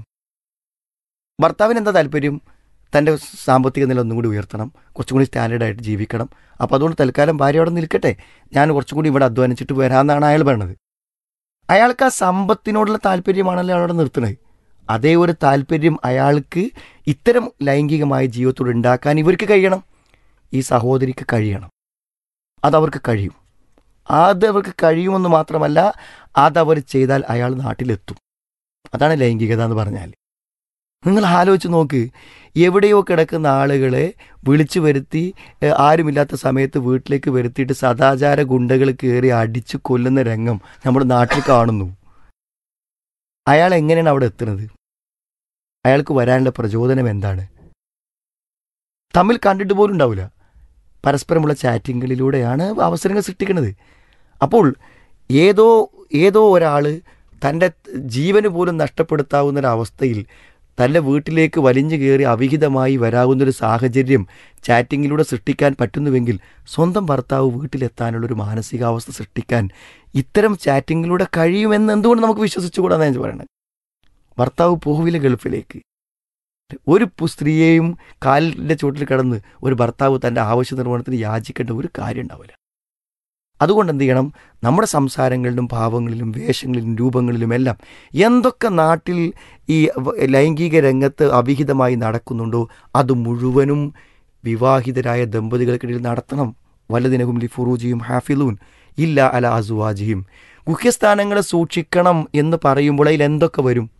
ഭർത്താവിന് എന്താ താല്പര്യം തൻ്റെ സാമ്പത്തിക നില ഒന്നും കൂടി ഉയർത്തണം കുറച്ചും കൂടി സ്റ്റാൻഡേർഡായിട്ട് ജീവിക്കണം അപ്പോൾ അതുകൊണ്ട് തൽക്കാലം ഭാര്യ അവിടെ നിൽക്കട്ടെ ഞാൻ കുറച്ചും കൂടി ഇവിടെ അധ്വാനിച്ചിട്ട് വരാമെന്നാണ് അയാൾ പറയണത് അയാൾക്ക് ആ സമ്പത്തിനോടുള്ള താല്പര്യമാണല്ലോ അവിടെ നിർത്തുന്നത് അതേ ഒരു താല്പര്യം അയാൾക്ക് ഇത്തരം ലൈംഗികമായ ജീവിതത്തോട് ഉണ്ടാക്കാൻ ഇവർക്ക് കഴിയണം ഈ സഹോദരിക്ക് കഴിയണം അതവർക്ക് കഴിയും അത് അവർക്ക് കഴിയുമെന്ന് മാത്രമല്ല അതവർ ചെയ്താൽ അയാൾ നാട്ടിലെത്തും അതാണ് ലൈംഗികത എന്ന് പറഞ്ഞാൽ നിങ്ങൾ ആലോചിച്ച് നോക്ക് എവിടെയോ കിടക്കുന്ന ആളുകളെ വിളിച്ചു വരുത്തി ഏഹ്, ആരുമില്ലാത്ത സമയത്ത് വീട്ടിലേക്ക് വരുത്തിയിട്ട് സദാചാര ഗുണ്ടകൾ കയറി അടിച്ചു കൊല്ലുന്ന രംഗം നമ്മുടെ നാട്ടിൽ കാണുന്നു അയാൾ എങ്ങനെയാണ് അവിടെ എത്തുന്നത് അയാൾക്ക് വരാനുള്ള പ്രചോദനം എന്താണ് തമ്മിൽ കണ്ടിട്ട് പോലും ഉണ്ടാവില്ല പരസ്പരമുള്ള ചാറ്റിങ്ങുകളിലൂടെയാണ് അവസരങ്ങൾ സൃഷ്ടിക്കുന്നത് അപ്പോൾ ഏതോ ഏതോ ഒരാൾ തൻ്റെ ജീവന് പോലും നഷ്ടപ്പെടുത്താവുന്ന ഒരു അവസ്ഥയിൽ തൻ്റെ വീട്ടിലേക്ക് വലിഞ്ഞു കയറി അവിഹിതമായി വരാവുന്നൊരു സാഹചര്യം ചാറ്റിങ്ങിലൂടെ സൃഷ്ടിക്കാൻ പറ്റുന്നുവെങ്കിൽ സ്വന്തം ഭർത്താവ് വീട്ടിലെത്താനുള്ളൊരു മാനസികാവസ്ഥ സൃഷ്ടിക്കാൻ ഇത്തരം ചാറ്റിങ്ങിലൂടെ കഴിയുമെന്ന് എന്തുകൊണ്ട് നമുക്ക് വിശ്വസിച്ചുകൂടാന്ന് ഞാൻ പറയുന്നത് ഭർത്താവ് പോവില്ല ഗൾഫിലേക്ക് ഒരു പു- സ്ത്രീയെയും കാലിൻ്റെ ചുവട്ടിൽ കിടന്ന് ഒരു ഭർത്താവ് തൻ്റെ ആവശ്യ നിർവഹണത്തിന് യാചിക്കേണ്ട ഒരു കാര്യം ഉണ്ടാവില്ല അതുകൊണ്ട് എന്ത് ചെയ്യണം നമ്മുടെ സംസാരങ്ങളിലും ഭാവങ്ങളിലും വേഷങ്ങളിലും രൂപങ്ങളിലും എല്ലാം എന്തൊക്കെ നാട്ടിൽ ഈ വ- ലൈംഗിക രംഗത്ത് അവിഹിതമായി നടക്കുന്നുണ്ടോ അത് മുഴുവനും വിവാഹിതരായ ദമ്പതികൾക്കിടയിൽ നടത്തണം വലതിനകും ലി ഫുറൂജിയും ഹാഫിലൂൻ ഇല്ല അല അസുവാജിയും ഗുഹ്യസ്ഥാനങ്ങളെ സൂക്ഷിക്കണം എന്ന് പറയുമ്പോൾ അതിൽ എന്തൊക്കെ വരും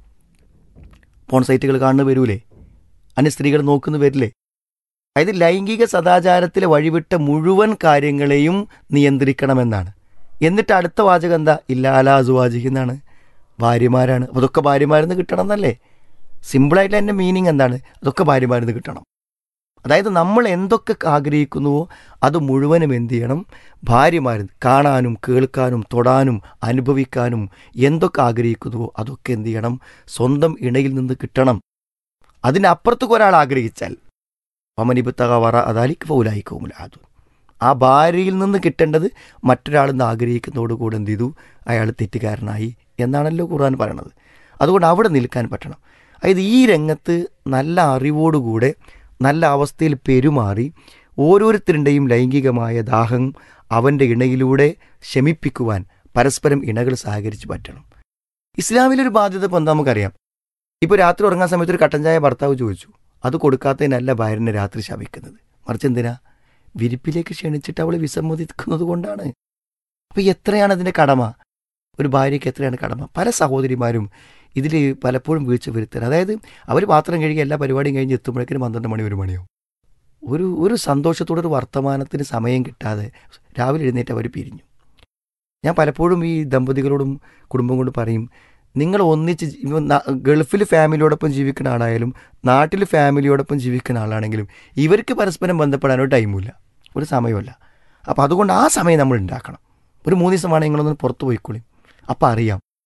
പോൺ സൈറ്റുകൾ കാണുന്ന വരൂലേ അന്യ സ്ത്രീകൾ നോക്കുന്ന വരില്ലേ അതായത് ലൈംഗിക സദാചാരത്തിലെ വഴിവിട്ട മുഴുവൻ കാര്യങ്ങളെയും നിയന്ത്രിക്കണമെന്നാണ് എന്നിട്ട് അടുത്ത വാചകം എന്താ ഇല്ല അല അസുവാജിഹി എന്നാണ് ഭാര്യമാരാണ് അപ്പോൾ അതൊക്കെ ഭാര്യമാരെന്ന് കിട്ടണം എന്നല്ലേ സിമ്പിളായിട്ടുള്ള എൻ്റെ മീനിങ് എന്താണ് അതൊക്കെ ഭാര്യമാരെന്ന് കിട്ടണം അതായത് നമ്മൾ എന്തൊക്കെ ആഗ്രഹിക്കുന്നുവോ അത് മുഴുവനും എന്ത് ചെയ്യണം ഭാര്യമാർ കാണാനും കേൾക്കാനും തൊടാനും അനുഭവിക്കാനും എന്തൊക്കെ ആഗ്രഹിക്കുന്നുവോ അതൊക്കെ എന്ത് ചെയ്യണം സ്വന്തം ഇണയിൽ നിന്ന് കിട്ടണം അതിനപ്പുറത്തേക്ക് ഒരാൾ ആഗ്രഹിച്ചാൽ പമനിബത്തക വറ അതാലിക്ക് പൗലായിക്കോമുലാതു ആ ഭാര്യയിൽ നിന്ന് കിട്ടേണ്ടത് മറ്റൊരാളിൽ നിന്ന് ആഗ്രഹിക്കുന്നതോടുകൂടെ എന്ത് ചെയ്തു അയാൾ തെറ്റുകാരനായി എന്നാണല്ലോ ഖുർആൻ പറയണത് അതുകൊണ്ട് അവിടെ നിൽക്കാൻ പറ്റണം അതായത് ഈ രംഗത്ത് നല്ല അറിവോടുകൂടെ നല്ല അവസ്ഥയിൽ പെരുമാറി ഓരോരുത്തരുടെയും ലൈംഗികമായ ദാഹം അവൻ്റെ ഇണയിലൂടെ ശമിപ്പിക്കുവാൻ പരസ്പരം ഇണകൾ സഹകരിച്ച് പറ്റണം ഇസ്ലാമിലൊരു ബാധ്യത ഇപ്പം എന്താ നമുക്കറിയാം ഇപ്പോൾ രാത്രി ഉറങ്ങാൻ സമയത്ത് ഒരു കട്ടൻ ചായ ഭർത്താവ് ചോദിച്ചു അത് കൊടുക്കാത്തതിനല്ല ഭാര്യനെ രാത്രി ശപിക്കുന്നത് മറിച്ച് എന്തിനാ വിരിപ്പിലേക്ക് ക്ഷണിച്ചിട്ട് അവൾ വിസമ്മതിക്കുന്നത് കൊണ്ടാണ് അപ്പോൾ എത്രയാണ് അതിൻ്റെ കടമ ഒരു ഭാര്യയ്ക്ക് എത്രയാണ് കടമ പല സഹോദരിമാരും ഇതിൽ പലപ്പോഴും വീഴ്ച വരുത്തൽ അതായത് അവർ പാത്രം കഴുകി എല്ലാ പരിപാടിയും കഴിഞ്ഞ് എത്തുമ്പോഴേക്കും പന്ത്രണ്ട് മണി ഒരു മണിയോ ഒരു ഒരു സന്തോഷത്തോടെ ഒരു വർത്തമാനത്തിന് സമയം കിട്ടാതെ രാവിലെ എഴുന്നേറ്റ് അവർ പിരിഞ്ഞു ഞാൻ പലപ്പോഴും ഈ ദമ്പതികളോടും കുടുംബം കൊണ്ട് പറയും നിങ്ങൾ ഒന്നിച്ച് ജി- ഇപ്പം ന- ഗൾഫിൽ ഫാമിലിയോടൊപ്പം ജീവിക്കുന്ന ആളായാലും നാട്ടിൽ ഫാമിലിയോടൊപ്പം ജീവിക്കുന്ന ആളാണെങ്കിലും ഇവർക്ക് പരസ്പരം ബന്ധപ്പെടാനോ ടൈമില്ല ഒരു സമയമില്ല അപ്പോൾ അതുകൊണ്ട് ആ സമയം നമ്മൾ ഉണ്ടാക്കണം ഒരു മൂന്ന് ദിവസം വേണമെങ്കിൽ നിങ്ങളൊന്ന് പുറത്ത് പോയിക്കോളി അപ്പം അറിയാം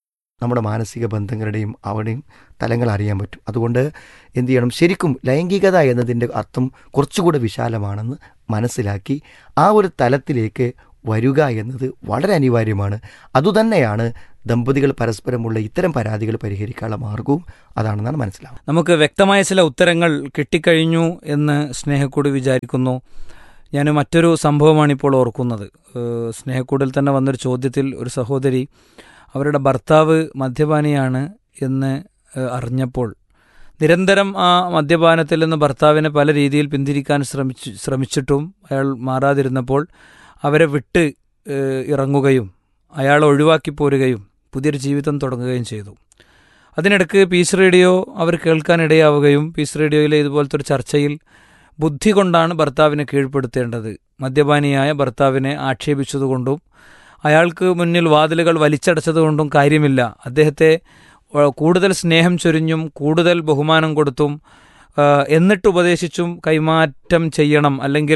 നമ്മുടെ മാനസിക ബന്ധങ്ങളുടെയും അവിടെയും തലങ്ങൾ അറിയാൻ പറ്റും അതുകൊണ്ട് എന്ത് ചെയ്യണം ശരിക്കും ലൈംഗികത എന്നതിൻ്റെ അർത്ഥം കുറച്ചുകൂടെ വിശാലമാണെന്ന് മനസ്സിലാക്കി ആ ഒരു തലത്തിലേക്ക് വരിക എന്നത് വളരെ അനിവാര്യമാണ് അതുതന്നെയാണ് ദമ്പതികൾ പരസ്പരമുള്ള ഇത്തരം പരാതികൾ പരിഹരിക്കാനുള്ള മാർഗവും അതാണെന്നാണ് മനസ്സിലാവുന്നത് നമുക്ക് വ്യക്തമായ ചില ഉത്തരങ്ങൾ കിട്ടിക്കഴിഞ്ഞു എന്ന് സ്നേഹക്കൂട് വിചാരിക്കുന്നു ഞാൻ മറ്റൊരു സംഭവമാണ് ഇപ്പോൾ ഓർക്കുന്നത് ഏഹ് സ്നേഹക്കൂടിൽ തന്നെ വന്നൊരു ചോദ്യത്തിൽ ഒരു സഹോദരി അവരുടെ ഭർത്താവ് മദ്യപാനിയാണ് എന്ന് ഏഹ് അറിഞ്ഞപ്പോൾ നിരന്തരം ആ മദ്യപാനത്തിൽ നിന്ന് ഭർത്താവിനെ പല രീതിയിൽ പിന്തിരിക്കാൻ ശ്രമിച്ചു ശ്രമിച്ചിട്ടും അയാൾ മാറാതിരുന്നപ്പോൾ അവരെ വിട്ട് ഏഹ് ഇറങ്ങുകയും അയാളെ ഒഴിവാക്കി പോരുകയും പുതിയൊരു ജീവിതം തുടങ്ങുകയും ചെയ്തു അതിനിടയ്ക്ക് പീസ് റേഡിയോ അവർ കേൾക്കാനിടയാവുകയും പീസ് റേഡിയോയിലെ ഇതുപോലത്തെ ഒരു ചർച്ചയിൽ ബുദ്ധി കൊണ്ടാണ് ഭർത്താവിനെ കീഴ്പ്പെടുത്തേണ്ടത് മദ്യപാനിയായ ഭർത്താവിനെ ആക്ഷേപിച്ചതുകൊണ്ടും അയാൾക്ക് മുന്നിൽ വാതിലുകൾ വലിച്ചടച്ചതുകൊണ്ടും കാര്യമില്ല അദ്ദേഹത്തെ വ- കൂടുതൽ സ്നേഹം ചൊരിഞ്ഞും കൂടുതൽ ബഹുമാനം കൊടുത്തും ആ, എന്നിട്ട് ഉപദേശിച്ചും കൈമാറ്റം ചെയ്യണം അല്ലെങ്കിൽ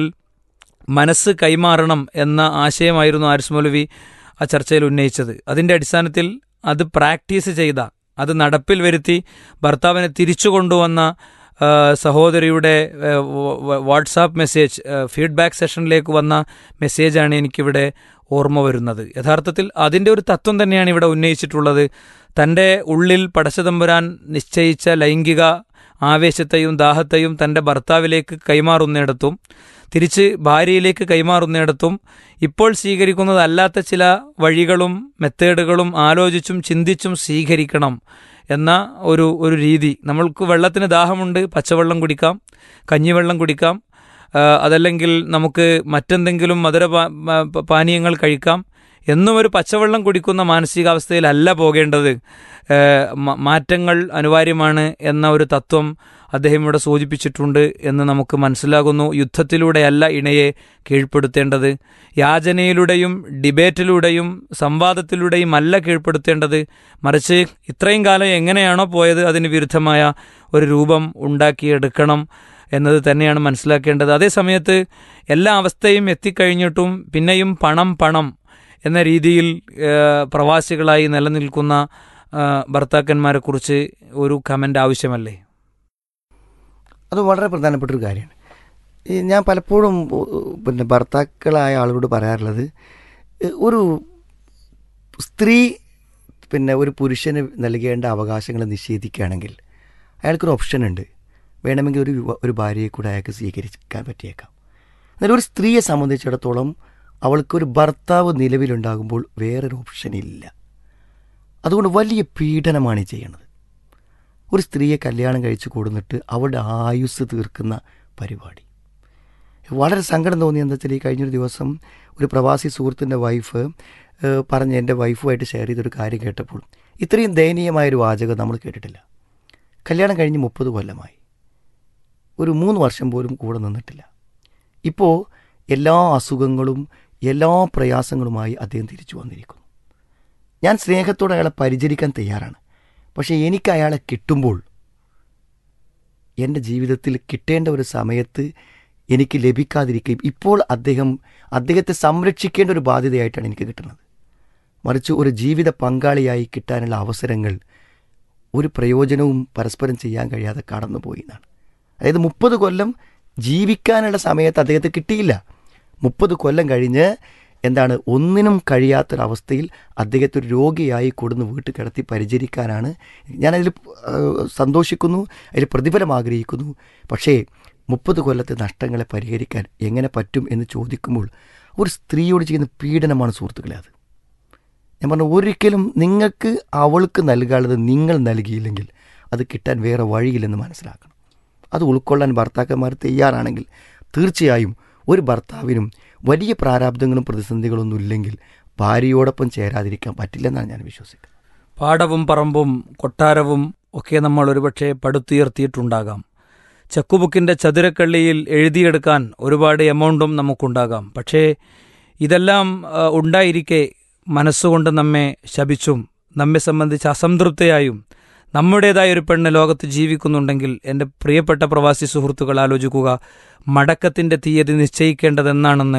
മനസ്സ് കൈമാറണം എന്ന ആശയമായിരുന്നു ആരിസ് മൗലവി ആ ചർച്ചയിൽ ഉന്നയിച്ചത് അതിൻ്റെ അടിസ്ഥാനത്തിൽ അത് പ്രാക്ടീസ് ചെയ്ത അത് നടപ്പിൽ വരുത്തി ഭർത്താവിനെ തിരിച്ചു കൊണ്ടുവന്ന ആ, സഹോദരിയുടെ ആ, വ- വ- വാട്സാപ്പ് മെസ്സേജ് ആ, ഫീഡ്ബാക്ക് സെഷനിലേക്ക് വന്ന മെസ്സേജാണ് എനിക്കിവിടെ ഓർമ്മ വരുന്നത് യഥാർത്ഥത്തിൽ അതിൻ്റെ ഒരു തത്വം തന്നെയാണ് ഇവിടെ ഉന്നയിച്ചിട്ടുള്ളത് തൻ്റെ ഉള്ളിൽ പടച്ചതമ്പുരാൻ നിശ്ചയിച്ച ലൈംഗിക ആവേശത്തെയും ദാഹത്തെയും തൻ്റെ ഭർത്താവിലേക്ക് കൈമാറുന്നിടത്തും തിരിച്ച് ഭാര്യയിലേക്ക് കൈമാറുന്നിടത്തും ഇപ്പോൾ സ്വീകരിക്കുന്നതല്ലാത്ത ചില വഴികളും മെത്തേഡുകളും ആലോചിച്ചും ചിന്തിച്ചും സ്വീകരിക്കണം എന്ന ഒരു ഒരു രീതി നമ്മൾക്ക് വെള്ളത്തിന് ദാഹമുണ്ട് പച്ചവെള്ളം കുടിക്കാം കഞ്ഞിവെള്ളം കുടിക്കാം ആ, അതല്ലെങ്കിൽ നമുക്ക് മറ്റെന്തെങ്കിലും മധുര പാ- പാ- പാനീയങ്ങൾ കഴിക്കാം എന്നും ഒരു പച്ചവെള്ളം കുടിക്കുന്ന മാനസികാവസ്ഥയിലല്ല പോകേണ്ടത് ഏ, മ- മാറ്റങ്ങൾ അനിവാര്യമാണ് എന്ന ഒരു തത്വം അദ്ദേഹം ഇവിടെ സൂചിപ്പിച്ചിട്ടുണ്ട് എന്ന് നമുക്ക് മനസ്സിലാകുന്നു യുദ്ധത്തിലൂടെയല്ല ഇണയെ കീഴ്പ്പെടുത്തേണ്ടത് യാചനയിലൂടെയും ഡിബേറ്റിലൂടെയും സംവാദത്തിലൂടെയും അല്ല കീഴ്പ്പെടുത്തേണ്ടത് മറിച്ച് ഇത്രയും കാലം എങ്ങനെയാണോ പോയത് അതിന് വിരുദ്ധമായ ഒരു രൂപം ഉണ്ടാക്കിയെടുക്കണം എന്നത് തന്നെയാണ് മനസ്സിലാക്കേണ്ടത് അതേ സമയത്ത് എല്ലാ അവസ്ഥയും എത്തിക്കഴിഞ്ഞിട്ടും പിന്നെയും പണം പണം എന്ന രീതിയിൽ ഏഹ്, പ്രവാസികളായി നിലനിൽക്കുന്ന ഭർത്താക്കന്മാരെ കുറിച്ച് ഒരു കമൻ്റ് ആവശ്യമല്ലേ അത് വളരെ പ്രധാനപ്പെട്ട ഒരു കാര്യമാണ് ഈ ഞാൻ പലപ്പോഴും ഉ- പിന്നെ ഭർത്താക്കളായ ആളോട് പറയാറുള്ളത് ഏ, ഒരു സ്ത്രീ പിന്നെ ഒരു പുരുഷന് നൽകേണ്ട അവകാശങ്ങൾ നിഷേധിക്കുകയാണെങ്കിൽ അയാൾക്കൊരു ഓപ്ഷൻ ഉണ്ട് വേണമെങ്കിൽ ഒരു യുവ- ഒരു ഭാര്യയെ കൂടെ അയാൾക്ക് സ്വീകരിക്കാൻ പറ്റിയേക്കാം എന്നാൽ ഒരു സ്ത്രീയെ സംബന്ധിച്ചിടത്തോളം അവൾക്കൊരു ഭർത്താവ് നിലവിലുണ്ടാകുമ്പോൾ വേറൊരു ഓപ്ഷൻ ഇല്ല അതുകൊണ്ട് വലിയ പീഡനമാണ് ഈ ചെയ്യണത് ഒരു സ്ത്രീയെ കല്യാണം കഴിച്ച് കൊടുന്നിട്ട് അവളുടെ ആയുസ് തീർക്കുന്ന പരിപാടി വളരെ സങ്കടം തോന്നി എന്താ വെച്ചാൽ ഈ കഴിഞ്ഞൊരു ദിവസം ഒരു പ്രവാസി സുഹൃത്തിൻ്റെ വൈഫ് ഏഹ്, പറഞ്ഞ് എൻ്റെ വൈഫുമായിട്ട് ഷെയർ ചെയ്തൊരു കാര്യം കേട്ടപ്പോൾ ഇത്രയും ദയനീയമായൊരു വാചകം നമ്മൾ കേട്ടിട്ടില്ല കല്യാണം കഴിഞ്ഞ് മുപ്പത് കൊല്ലമായി ഒരു മൂന്ന് വർഷം പോലും കൂടെ നിന്നിട്ടില്ല ഇപ്പോൾ എല്ലാ അസുഖങ്ങളും എല്ലാ പ്രയാസങ്ങളുമായി അദ്ദേഹം തിരിച്ചു വന്നിരിക്കുന്നു ഞാൻ സ്നേഹത്തോടെ അയാളെ പരിചരിക്കാൻ തയ്യാറാണ് പക്ഷേ എനിക്ക് അയാളെ കിട്ടുമ്പോൾ എൻ്റെ ജീവിതത്തിൽ കിട്ടേണ്ട ഒരു സമയത്ത് എനിക്ക് ലഭിക്കാതിരിക്കുകയും ഇപ്പോൾ അദ്ദേഹം അദ്ദേഹത്തെ സംരക്ഷിക്കേണ്ട ഒരു ബാധ്യതയായിട്ടാണ് എനിക്ക് കിട്ടുന്നത് മറിച്ച് ഒരു ജീവിത പങ്കാളിയായി കിട്ടാനുള്ള അവസരങ്ങൾ ഒരു പ്രയോജനവും പരസ്പരം ചെയ്യാൻ കഴിയാതെ കടന്നുപോയി എന്നാണ് അതായത് മുപ്പത് കൊല്ലം ജീവിക്കാനുള്ള സമയത്ത് അദ്ദേഹത്തെ കിട്ടിയില്ല മുപ്പത് കൊല്ലം കഴിഞ്ഞ് എന്താണ് ഒന്നിനും കഴിയാത്തൊരവസ്ഥയിൽ അദ്ദേഹത്തെ ഒരു രോഗിയായി കൊടുന്ന് വീട്ടിൽ കിടത്തി പരിചരിക്കാനാണ് ഞാനതിൽ ഏഹ്, സന്തോഷിക്കുന്നു അതിൽ പ്രതിഫലം ആഗ്രഹിക്കുന്നു പക്ഷേ മുപ്പത് കൊല്ലത്തെ നഷ്ടങ്ങളെ പരിഹരിക്കാൻ എങ്ങനെ പറ്റും എന്ന് ചോദിക്കുമ്പോൾ ഒരു സ്ത്രീയോട് ചെയ്യുന്ന പീഡനമാണ് സുഹൃത്തുക്കളെ അത് ഞാൻ പറഞ്ഞു ഒരിക്കലും നിങ്ങൾക്ക് അവൾക്ക് നൽകാനുള്ളത് നിങ്ങൾ നൽകിയില്ലെങ്കിൽ അത് കിട്ടാൻ വേറെ വഴിയില്ലെന്ന് മനസ്സിലാക്കണം അത് ഉൾക്കൊള്ളാൻ ഭർത്താക്കന്മാർ തയ്യാറാണെങ്കിൽ തീർച്ചയായും ഒരു ഭർത്താവിനും വലിയ പ്രാരാബ്ദങ്ങളും പ്രതിസന്ധികളൊന്നും ഇല്ലെങ്കിൽ ഭാര്യയോടൊപ്പം ചേരാതിരിക്കാൻ പറ്റില്ലെന്നാണ് ഞാൻ വിശ്വസിക്കുന്നത് പാടവും പറമ്പും കൊട്ടാരവും ഒക്കെ നമ്മൾ ഒരുപക്ഷെ പടുത്തുയർത്തിയിട്ടുണ്ടാകാം ചെക്കുബുക്കിന്റെ ചതുരക്കള്ളിയിൽ എഴുതിയെടുക്കാൻ ഒരുപാട് എമൗണ്ടും നമുക്കുണ്ടാകാം പക്ഷേ ഇതെല്ലാം ആ, ഉണ്ടായിരിക്കെ മനസ്സുകൊണ്ട് നമ്മെ ശപിച്ചും നമ്മെ സംബന്ധിച്ച് അസംതൃപ്തയായും നമ്മുടേതായ ഒരു പെണ്ണ് ലോകത്ത് ജീവിക്കുന്നുണ്ടെങ്കിൽ എൻ്റെ പ്രിയപ്പെട്ട പ്രവാസി സുഹൃത്തുക്കൾ ആലോചിക്കുക മടക്കത്തിൻ്റെ തീയതി നിശ്ചയിക്കേണ്ടതെന്നാണെന്ന്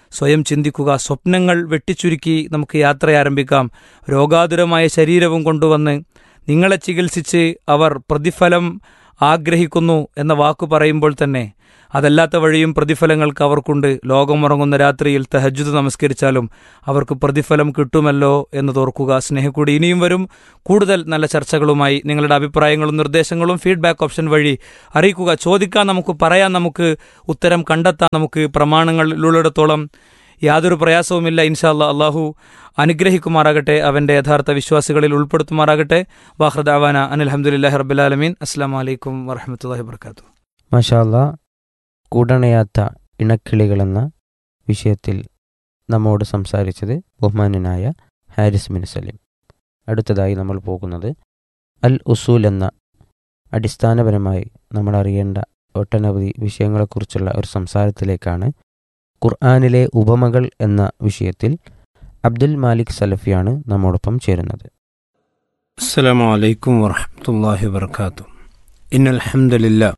സ്വയം ചിന്തിക്കുക സ്വപ്നങ്ങൾ വെട്ടിച്ചുരുക്കി നമുക്ക് യാത്ര ആരംഭിക്കാം രോഗാതുരമായ ശരീരവും കൊണ്ടുവന്ന് നിങ്ങളെ ചികിത്സിച്ച് അവർ പ്രതിഫലം ആഗ്രഹിക്കുന്നു എന്ന വാക്കു പറയുമ്പോൾ തന്നെ അതല്ലാത്ത വഴിയും പ്രതിഫലങ്ങൾക്ക് അവർക്കുണ്ട് ലോകമുറങ്ങുന്ന രാത്രിയിൽ തഹജുദ് നമസ്കരിച്ചാലും അവർക്ക് പ്രതിഫലം കിട്ടുമല്ലോ എന്ന് തോർക്കുക സ്നേഹക്കൂടി ഇനിയും വരും കൂടുതൽ നല്ല ചർച്ചകളുമായി നിങ്ങളുടെ അഭിപ്രായങ്ങളും നിർദ്ദേശങ്ങളും ഫീഡ്ബാക്ക് ഓപ്ഷൻ വഴി അറിയിക്കുക ചോദിക്കാൻ നമുക്ക് പറയാൻ നമുക്ക് ഉത്തരം കണ്ടെത്താൻ നമുക്ക് പ്രമാണങ്ങളിലുള്ളിടത്തോളം യാതൊരു പ്രയാസവുമില്ല ഇൻഷാല്ല അള്ളാഹു അനുഗ്രഹിക്കുമാറാകട്ടെ അവന്റെ യഥാർത്ഥ വിശ്വാസികളിൽ ഉൾപ്പെടുത്തുമാറാകട്ടെ വാഹൃദാവാന അനിൽഹമുല്ലാഹി റബ്ബുലാലമീൻ അസ്സാം വലൈക്കും വറഹമത്തല്ലാഹി വർക്കാത്തു മഷാല്ല കൂടണയാത്ത ഇണക്കിളികളെന്ന വിഷയത്തിൽ നമ്മോട് സംസാരിച്ചത് ബഹുമാനനായ ഹാരിസ് മിൻ സലീം അടുത്തതായി നമ്മൾ പോകുന്നത് അൽ ഉസൂൽ എന്ന അടിസ്ഥാനപരമായി നമ്മൾ അറിയേണ്ട ഒട്ടനവധി വിഷയങ്ങളെക്കുറിച്ചുള്ള ഒരു സംസാരത്തിലേക്കാണ് ഖുർആാനിലെ ഉപമകൾ എന്ന വിഷയത്തിൽ അബ്ദുൽ മാലിക് സലഫിയാണ് നമ്മോടൊപ്പം ചേരുന്നത് السلام عليكم ورحمة الله وبركاته إن الحمد لله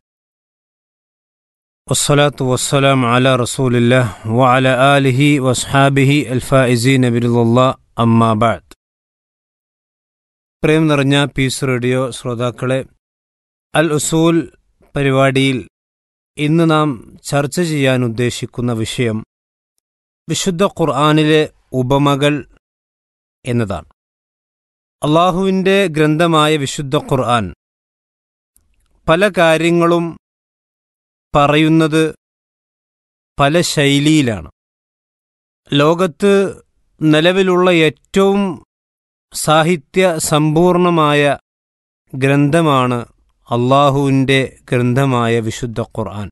والصلاة والسلام على رسول الله وعلى آله وأصحابه الفائزين برضا الله أما بعد പ്രേം നിറഞ്ഞ പീസ് റേഡിയോ ശ്രോതാക്കളെ അൽ ഉസൂൽ പരിപാടിയിൽ ഇന്ന് നാം ചർച്ച ചെയ്യാൻ ഉദ്ദേശിക്കുന്ന വിഷയം വിശുദ്ധ ഖുർആാനിലെ ഉപമകൾ എന്നതാണ് അള്ളാഹുവിൻ്റെ ഗ്രന്ഥമായ വിശുദ്ധ ഖുർആൻ പല കാര്യങ്ങളും പറയുന്നത് പല ശൈലിയിലാണ് ലോകത്ത് നിലവിലുള്ള ഏറ്റവും സാഹിത്യ സമ്പൂർണമായ ഗ്രന്ഥമാണ് അള്ളാഹുവിൻ്റെ ഗ്രന്ഥമായ വിശുദ്ധ ഖുർആൻ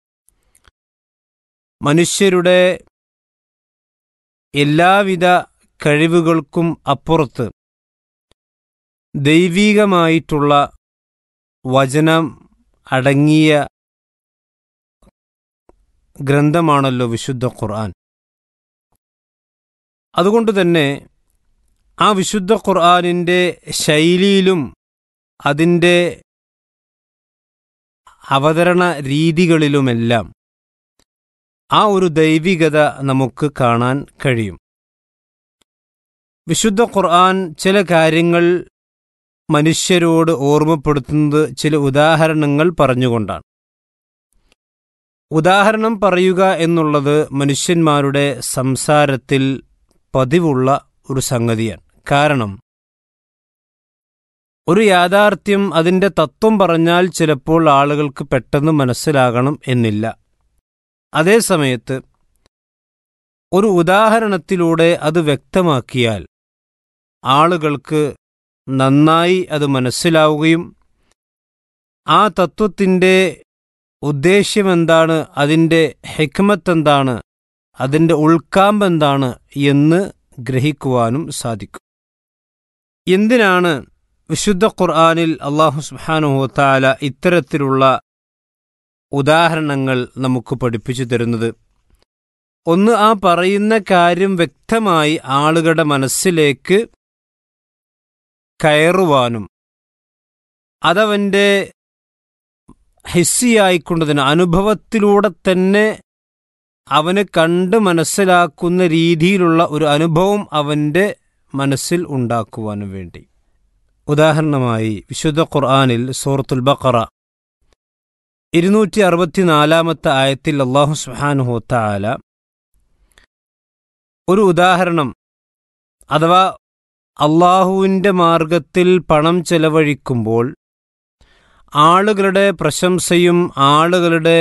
മനുഷ്യരുടെ എല്ലാവിധ കഴിവുകൾക്കും അപ്പുറത്ത് ദൈവീകമായിട്ടുള്ള വചനം അടങ്ങിയ ഗ്രന്ഥമാണല്ലോ വിശുദ്ധ ഖുർആൻ അതുകൊണ്ട് തന്നെ ആ വിശുദ്ധ ഖുർആനിൻ്റെ ശൈലിയിലും അതിൻ്റെ അവതരണ രീതികളിലുമെല്ലാം ആ ഒരു ദൈവികത നമുക്ക് കാണാൻ കഴിയും വിശുദ്ധ ഖുർആൻ ചില കാര്യങ്ങൾ മനുഷ്യരോട് ഓർമ്മപ്പെടുത്തുന്നത് ചില ഉദാഹരണങ്ങൾ പറഞ്ഞുകൊണ്ടാണ് ഉദാഹരണം പറയുക എന്നുള്ളത് മനുഷ്യന്മാരുടെ സംസാരത്തിൽ പതിവുള്ള ഒരു സംഗതിയാണ് കാരണം ഒരു യാഥാർത്ഥ്യം അതിൻ്റെ തത്വം പറഞ്ഞാൽ ചിലപ്പോൾ ആളുകൾക്ക് പെട്ടെന്ന് മനസ്സിലാകണം എന്നില്ല അതേസമയത്ത് ഒരു ഉദാഹരണത്തിലൂടെ അത് വ്യക്തമാക്കിയാൽ ആളുകൾക്ക് നന്നായി അത് മനസ്സിലാവുകയും ആ തത്വത്തിൻ്റെ ഉദ്ദേശ്യമെന്താണ് അതിൻ്റെ ഹെക്മത്ത് എന്താണ് അതിൻ്റെ ഉൾക്കാമ്പെന്താണ് എന്ന് ഗ്രഹിക്കുവാനും സാധിക്കും എന്തിനാണ് വിശുദ്ധ ഖുർആാനിൽ അള്ളാഹു സുബാനുഹോത്താല ഇത്തരത്തിലുള്ള ഉദാഹരണങ്ങൾ നമുക്ക് പഠിപ്പിച്ചു തരുന്നത് ഒന്ന് ആ പറയുന്ന കാര്യം വ്യക്തമായി ആളുകളുടെ മനസ്സിലേക്ക് കയറുവാനും അതവൻ്റെ ഹിസ്സിയായിക്കൊണ്ട് തന്നെ അനുഭവത്തിലൂടെ തന്നെ അവന് കണ്ട് മനസ്സിലാക്കുന്ന രീതിയിലുള്ള ഒരു അനുഭവം അവൻ്റെ മനസ്സിൽ ഉണ്ടാക്കുവാനും വേണ്ടി ഉദാഹരണമായി വിശുദ്ധ ഖുർആാനിൽ സൂറത്തുൽ ബഖറ ഇരുന്നൂറ്റി അറുപത്തിനാലാമത്തെ ആയത്തിൽ അള്ളാഹു സുഹാനുഹോ താല ഒരു ഉദാഹരണം അഥവാ അള്ളാഹുവിൻ്റെ മാർഗത്തിൽ പണം ചെലവഴിക്കുമ്പോൾ ആളുകളുടെ പ്രശംസയും ആളുകളുടെ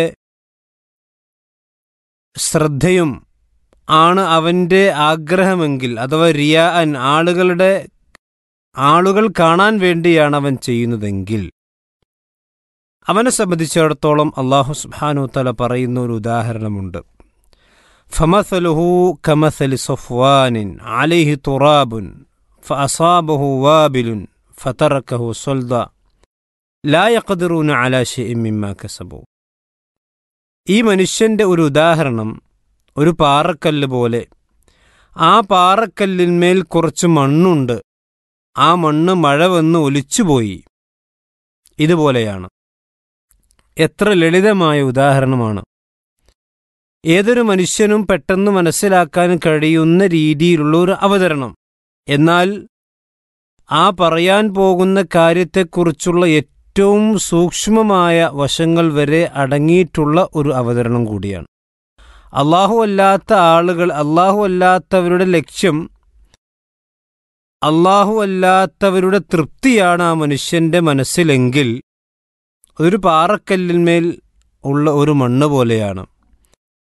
ശ്രദ്ധയും ആണ് അവൻ്റെ ആഗ്രഹമെങ്കിൽ അഥവാ റിയാൻ ആളുകളുടെ ആളുകൾ കാണാൻ വേണ്ടിയാണ് അവൻ ചെയ്യുന്നതെങ്കിൽ അവനെ സംബന്ധിച്ചിടത്തോളം അള്ളാഹു സുബാനു തല പറയുന്ന ഒരു ഉദാഹരണമുണ്ട് ഫമസലുഹു കമസലി സഫ്വാനിൻ അലിഹി തുറാബുൻ ഫഅസാബഹു വാബിലുൻ ഫതറക്കഹു സൊൽദ ലാ യഖദിറൂന അലാ ഷെയ്ഇൻ മിമ്മാ കസബു ഈ മനുഷ്യന്റെ ഒരു ഉദാഹരണം ഒരു പാറക്കല്ല് പോലെ ആ പാറക്കല്ലിന്മേൽ കുറച്ച് മണ്ണുണ്ട് ആ മണ്ണ് മഴ വന്ന് ഒലിച്ചുപോയി ഇതുപോലെയാണ് എത്ര ലളിതമായ ഉദാഹരണമാണ് ഏതൊരു മനുഷ്യനും പെട്ടെന്ന് മനസ്സിലാക്കാൻ കഴിയുന്ന രീതിയിലുള്ള ഒരു അവതരണം എന്നാൽ ആ പറയാൻ പോകുന്ന കാര്യത്തെക്കുറിച്ചുള്ള ഏറ്റവും സൂക്ഷ്മമായ വശങ്ങൾ വരെ അടങ്ങിയിട്ടുള്ള ഒരു അവതരണം കൂടിയാണ് അള്ളാഹു അല്ലാത്ത ആളുകൾ അള്ളാഹു അല്ലാത്തവരുടെ ലക്ഷ്യം അള്ളാഹു അല്ലാത്തവരുടെ തൃപ്തിയാണ് ആ മനുഷ്യന്റെ മനസ്സിലെങ്കിൽ ഒരു പാറക്കല്ലിന്മേൽ ഉള്ള ഒരു മണ്ണ് പോലെയാണ്